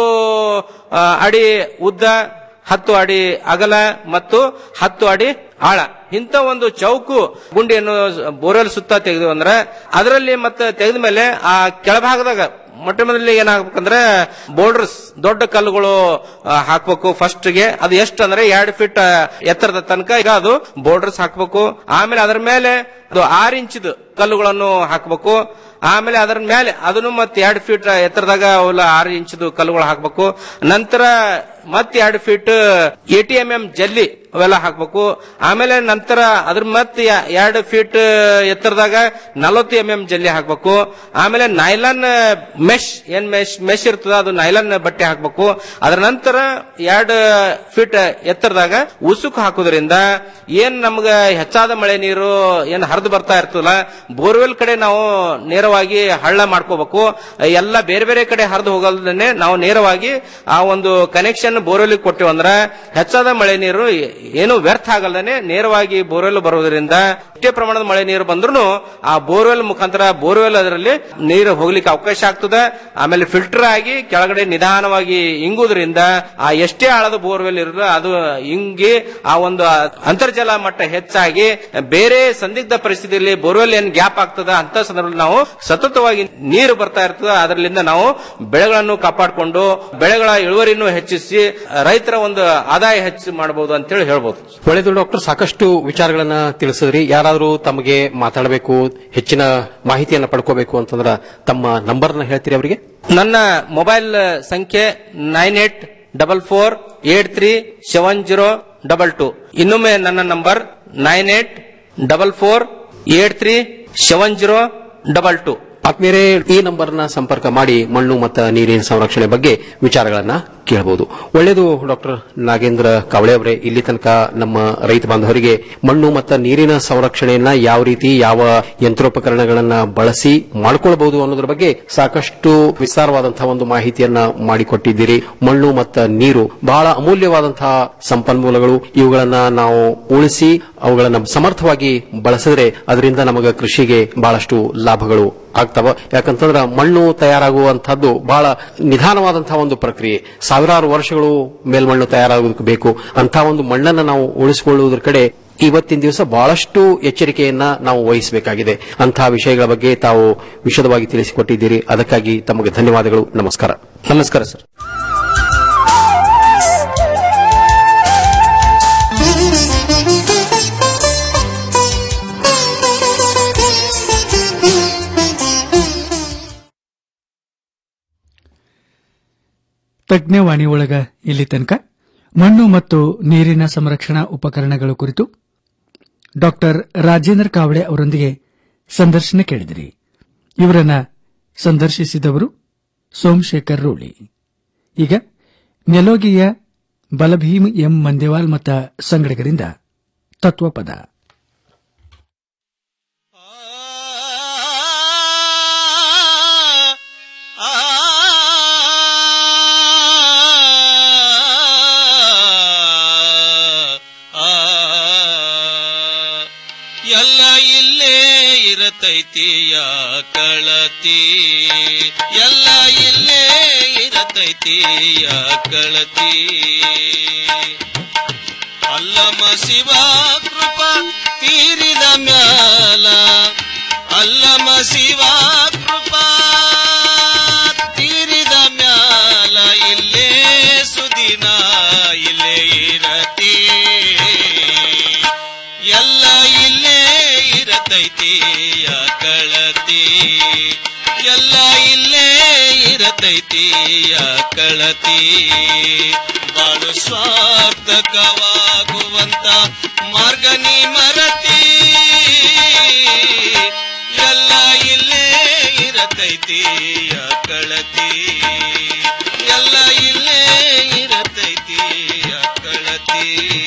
ಆ, ಅಡಿ ಉದ್ದ ಹತ್ತು ಅಡಿ ಅಗಲ ಮತ್ತು ಹತ್ತು ಅಡಿ ಆಳ ಇಂಥ ಒಂದು ಚೌಕು ಗುಂಡಿಯನ್ನು ಬೋರ್ವೆಲ್ ಸುತ್ತ ತೆಗೆದು ಅಂದ್ರೆ ಅದರಲ್ಲಿ ಮತ್ತೆ ತೆಗೆದ ಮೇಲೆ ಆ ಕೆಳಭಾಗದಾಗ ಮೊಟ್ಟ ಮೊದಲಿಗೆ ಏನಾಗಬೇಕಂದ್ರೆ ಬೋರ್ಡರ್ಸ್ ದೊಡ್ಡ ಕಲ್ಲುಗಳು ಆ, ಹಾಕ್ಬೇಕು ಫಸ್ಟ್ ಗೆ ಅದು ಎಷ್ಟು ಅಂದ್ರೆ ಎರಡು ಫೀಟ್ ಎತ್ತರದ ತನಕ ಈಗ ಅದು ಬೋರ್ಡರ್ಸ್ ಹಾಕ್ಬೇಕು ಆಮೇಲೆ ಅದರ ಮೇಲೆ ಅದು ಆರು ಇಂಚಿದು ಕಲ್ಲುಗಳನ್ನು ಹಾಕ್ಬೇಕು ಆಮೇಲೆ ಅದರ ಮೇಲೆ ಅದನ್ನು ಮತ್ತೆ ಎರಡು ಫೀಟ್ ಎತ್ತರದಾಗ ಅವೆಲ್ಲ ಆರು ಇಂಚದು ಕಲ್ಲುಗಳು ಹಾಕ್ಬೇಕು ನಂತರ ಮತ್ತೆ ಎರಡು ಫೀಟ್ ಏಟಿ ಎಂ ಎಂ ಜಲ್ಲಿ ಅವೆಲ್ಲ ಹಾಕ್ಬೇಕು ಆಮೇಲೆ ನಂತರ ಅದ್ರ ಮತ್ತೆ ಯ- ಎರಡು ಫೀಟ್ ಎತ್ತರದಾಗ ನಲವತ್ತು ಎಂ ಎಂ ಜಲ್ಲಿ ಹಾಕ್ಬೇಕು ಆಮೇಲೆ ನೈಲಾನ್ ಮೆಶ್ ಏನ್ ಮೆಶ್ ಮೆಶ್ ಇರ್ತದ ಅದು ನೈಲಾನ್ ಬಟ್ಟೆ ಹಾಕ್ಬೇಕು ಅದರ ನಂತರ ಎರಡು ಫೀಟ್ ಎತ್ತರದಾಗ ಉಸುಕು ಹಾಕೋದ್ರಿಂದ ಏನ್ ನಮ್ಗ ಹೆಚ್ಚಾದ ಮಳೆ ನೀರು ಏನ್ ಹರಿದು ಬರ್ತಾ ಇರ್ತದಲ್ಲ ಬೋರ್ವೆಲ್ ಕಡೆ ನಾವು ನೇರವಾಗಿ ಹಳ್ಳ ಮಾಡ್ಕೋಬೇಕು ಎಲ್ಲ ಬೇರೆ ಬೇರೆ ಕಡೆ ಹರಿದು ಹೋಗಲ್ದೇನೆ ನಾವು ನೇರವಾಗಿ ಆ ಒಂದು ಕನೆಕ್ಷನ್ ಬೋರ್ವೆಲ್ ಕೊಟ್ಟೆವು ಅಂದ್ರೆ ಹೆಚ್ಚಾದ ಮಳೆ ನೀರು ಏನು ವ್ಯರ್ಥ ಆಗಲ್ದೇನೆ ನೇರವಾಗಿ ಬೋರ್ವೆಲ್ ಬರೋದ್ರಿಂದ ಇಷ್ಟೇ ಪ್ರಮಾಣದ ಮಳೆ ನೀರು ಬಂದ್ರು ಆ ಬೋರ್ವೆಲ್ ಮುಖಾಂತರ ಬೋರ್ವೆಲ್ ಅದರಲ್ಲಿ ನೀರು ಹೋಗ್ಲಿಕ್ಕೆ ಅವಕಾಶ ಆಗ್ತದೆ ಆಮೇಲೆ ಫಿಲ್ಟರ್ ಆಗಿ ಕೆಳಗಡೆ ನಿಧಾನವಾಗಿ ಇಂಗುವುದರಿಂದ ಆ ಎಷ್ಟೇ ಆಳದ ಬೋರ್ವೆಲ್ ಇರೋದು ಅದು ಇಂಗಿ ಆ ಒಂದು ಅಂತರ್ಜಲ ಮಟ್ಟ ಹೆಚ್ಚಾಗಿ ಬೇರೆ ಸಂದಿಗ್ಧ ಪರಿಸ್ಥಿತಿಯಲ್ಲಿ ಬೋರ್ವೆಲ್ ಏನ್ ಗ್ಯಾಪ್ ಆಗ್ತದ ಅಂತ ಸಂದರ್ಭದಲ್ಲಿ ನಾವು ಸತತವಾಗಿ ನೀರು ಬರ್ತಾ ಇರ್ತದೆ ಅದರಿಂದ ನಾವು ಬೆಳೆಗಳನ್ನು ಕಾಪಾಡಿಕೊಂಡು ಬೆಳೆಗಳ ಇಳುವರಿಯನ್ನು ಹೆಚ್ಚಿಸಿ ರೈತರ ಒಂದು ಆದಾಯ ಹೆಚ್ಚು ಮಾಡಬಹುದು ಅಂತ ಹೇಳಿ ಹೇಳ್ಬೋದು ಒಳ್ಳೆಯದು ಡಾಕ್ಟರ್ ಸಾಕಷ್ಟು ವಿಚಾರಗಳನ್ನ ತಿಳಿಸಿದ್ರಿ ಯಾರಾದರೂ ತಮಗೆ ಮಾತಾಡಬೇಕು ಹೆಚ್ಚಿನ ಮಾಹಿತಿಯನ್ನ ಪಡ್ಕೋಬೇಕು ಅಂತಂದ್ರ ತಮ್ಮ ನಂಬರ್ನ ಹೇಳ್ತೀರಿ ಅವರಿಗೆ ನನ್ನ ಮೊಬೈಲ್ ಸಂಖ್ಯೆ nine eight double four eight three seven zero double two ಇನ್ನೊಮ್ಮೆ ನನ್ನ number nine eight double four eight three seven zero double two ಆತ್ಮೀಯರೇ ಈ ನಂಬರ್ನ ಸಂಪರ್ಕ ಮಾಡಿ ಮಣ್ಣು ಮತ್ತು ನೀರಿನ ಸಂರಕ್ಷಣೆ ಬಗ್ಗೆ ವಿಚಾರಗಳನ್ನ ಕೇಳಬಹುದು ಒಳ್ಳೆಯದು ಡಾಕ್ಟರ್ ನಾಗೇಂದ್ರ ಕಾವಳೆ ಅವರೇ ಇಲ್ಲಿ ತನಕ ನಮ್ಮ ರೈತ ಬಾಂಧವರಿಗೆ ಮಣ್ಣು ಮತ್ತು ನೀರಿನ ಸಂರಕ್ಷಣೆಯನ್ನ ಯಾವ ರೀತಿ ಯಾವ ಯಂತ್ರೋಪಕರಣಗಳನ್ನ ಬಳಸಿ ಮಾಡಿಕೊಳ್ಳಬಹುದು ಅನ್ನೋದ್ರ ಬಗ್ಗೆ ಸಾಕಷ್ಟು ವಿಸ್ತಾರವಾದಂತಹ ಒಂದು ಮಾಹಿತಿಯನ್ನ ಮಾಡಿಕೊಟ್ಟಿದ್ದೀರಿ ಮಣ್ಣು ಮತ್ತು ನೀರು ಬಹಳ ಅಮೂಲ್ಯವಾದಂತಹ ಸಂಪನ್ಮೂಲಗಳು ಇವುಗಳನ್ನ ನಾವು ಉಳಿಸಿ ಅವುಗಳನ್ನ ಸಮರ್ಥವಾಗಿ ಬಳಸಿದ್ರೆ ಅದರಿಂದ ನಮಗೆ ಕೃಷಿಗೆ ಬಹಳಷ್ಟು ಲಾಭಗಳು ಆಗ್ತಾವ ಯಾಕಂತಂದ್ರ ಮಣ್ಣು ತಯಾರಾಗುವಂತಹದ್ದು ಬಹಳ ನಿಧಾನವಾದಂತಹ ಒಂದು ಪ್ರಕ್ರಿಯೆ ಸಾವಿರಾರು ವರ್ಷಗಳು ಮೇಲ್ಮಣ್ಣು ತಯಾರಾಗೋದಕ್ಕೆ ಬೇಕು ಅಂತಹ ಒಂದು ಮಣ್ಣನ್ನು ನಾವು ಉಳಿಸಿಕೊಳ್ಳುವುದರ ಕಡೆ ಇವತ್ತಿನ ದಿವಸ ಬಹಳಷ್ಟು ಎಚ್ಚರಿಕೆಯನ್ನ ನಾವು ವಹಿಸಬೇಕಾಗಿದೆ ಅಂತಹ ವಿಷಯಗಳ ಬಗ್ಗೆ ತಾವು ವಿಶದವಾಗಿ ತಿಳಿಸಿಕೊಟ್ಟಿದ್ದೀರಿ ಅದಕ್ಕಾಗಿ ತಮಗೆ ಧನ್ಯವಾದಗಳು ನಮಸ್ಕಾರ ನಮಸ್ಕಾರ ಸರ್ ತಜ್ಞವಾಣಿ ಒಳಗ ಇಲ್ಲಿ ತನಕ ಮಣ್ಣು ಮತ್ತು ನೀರಿನ ಸಂರಕ್ಷಣಾ ಉಪಕರಣಗಳು ಕುರಿತು ಡಾಕ್ಟರ್ ರಾಜೇಂದ್ರ ಕಾವಳೆ ಅವರೊಂದಿಗೆ ಸಂದರ್ಶನ ಕೇಳಿದಿರಿ ಇವರನ್ನ ಸಂದರ್ಶಿಸಿದವರು ಸೋಮಶೇಖರ್ ರೂಳಿ ಈಗ ನೆಲೋಗಿಯ ಬಲಭೀಮ್ ಎಂ ಮಂದೇವಾಲ್ ಮತ್ತ ಸಂಗಡಿಗರಿಂದ ತತ್ವಪದ ಎಲ್ಲ ಇಲ್ಲೇ ಇರತೈತಿಯ ಕಳತಿ ಎಲ್ಲ ಇಲ್ಲೇ ಇರತೈತಿಯ ಕಳತಿ ಅಲ್ಲಮ ಶಿವ ಕೃಪ ತೀರಿದ ಮ್ಯಾಲ ಅಲ್ಲಮ ಶಿವ ಕೃಪ ತೀರಿದ ಮ್ಯಾಲ ಇಲ್ಲೇ ಸುದಿನ ಇಲ್ಲೇ ಇರತಿ ಎಲ್ಲ ಇಲ್ಲೇ ಇರತೈತಿಯ ಕಳತಿ ಎಲ್ಲ ಇಲ್ಲೇ ಇರತೈತಿಯ ಕಳತಿ ಬಾಳು ಸ್ವಾರ್ಥಕವಾಗುವಂತ ಮಾರ್ಗ ನೀ ಮರತಿ ಎಲ್ಲ ಇಲ್ಲೇ ಇರತೈತಿಯ ಕಳತಿ ಎಲ್ಲ ಇಲ್ಲೇ ಇರತೈತಿಯ ಕಳತಿ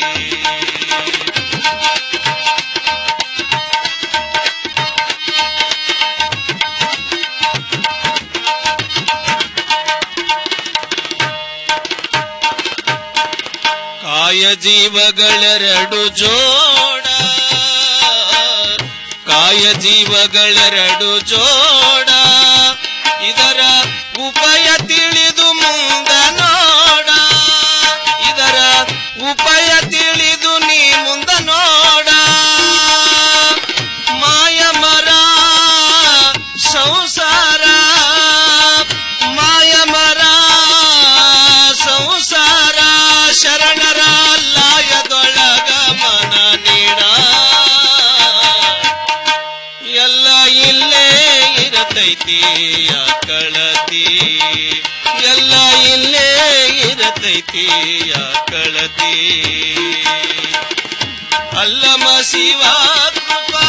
ಕಾಯ ಜೀವಗಳೆರಡು ಜೋಡ ಕಾಯ ಜೀವಗಳೆರಡು ಜೋಡ ಇದರ ಉಪಾಯ ತಿಳಿದು ಮುಂದ ನೋಡ ಇದರ ಉಪಾಯ ತಿಳಿದು ನೀ ಮುಂದ ನೋಡ ಮಾಯ ಮರ ಸಂಸಾರ ಮಾಯ ಮರ ಸಂಸಾರ ಶರಣರ ಲಾಯದೊಳಗ ಮನ ನೀಡ ಎಲ್ಲ ಇಲ್ಲೇ ಇರತೈತಿಯ ಕಳತಿ ಎಲ್ಲ ಇಲ್ಲೇ ಇರತೈತಿಯ ಕಳತಿ ಅಲ್ಲಮ ಶಿವ ಕೃಪಾ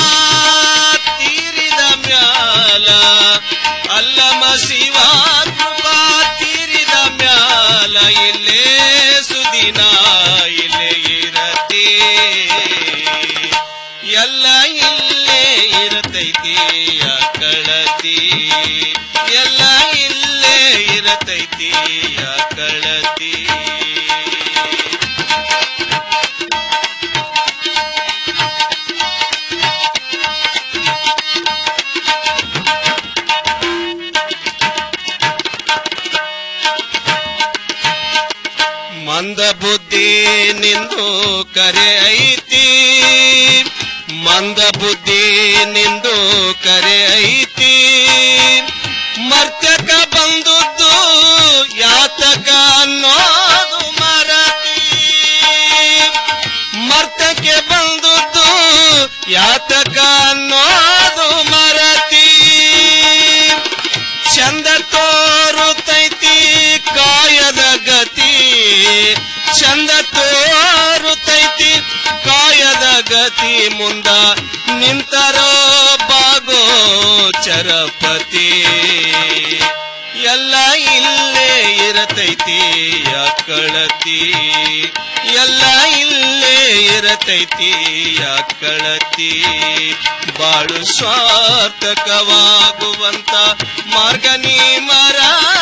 ತೀರಿದ ಮ್ಯಾಲ ಅಲ್ಲಮ ಶಿವ ಕೃಪಾ ತೀರಿದ ಮ್ಯಾಲ ಇಲ್ಲೇ ಸುದಿನ ಇಲ್ಲೇ ಇರತಿ ಎಲ್ಲ ಇಲ್ಲೇ ಇರತೈತಿಯ ಕಳತಿ ಎಲ್ಲ ಇಲ್ಲೇ ಇರತೈತಿಯ ಕಳತಿ ಮಂದ ಬುದ್ಧಿ ನಿಂದು ಕರೆ ಐತಿ ಮಂದ ಬುದ್ಧಿ ನಿಂದು ಕರೆ ಐತಿ ಮರ್ತಕ ಬಂದುದ್ದು ಯಾತಕ ಅನ್ನೋದು ಮರತಿ ಮರ್ತಕ್ಕೆ ಬಂದುದ್ದು ಯಾತಕ ಅನ್ನೋದು ಮರತಿ ಚಂದ ತೋರುತ್ತೈತಿ ಕಾಯದ ಗತಿ ಚಂದ ತೋರುತ್ತೈತಿ ಕಾಯದ ಗತಿ ಮುಂದ ನಿಂತರೋ ಬಾಗೋ ಚರಪತಿ ಎಲ್ಲ ಇಲ್ಲೇ ಇರತೈತಿ ಯಾಕಳತಿ ಎಲ್ಲ ಇಲ್ಲೇ ಇರತೈತಿ ಯಾಕಳತಿ ಬಾಳು ಸ್ವಾರ್ಥಕವಾಗುವಂತ ಮಾರ್ಗ ನೀ ಮರ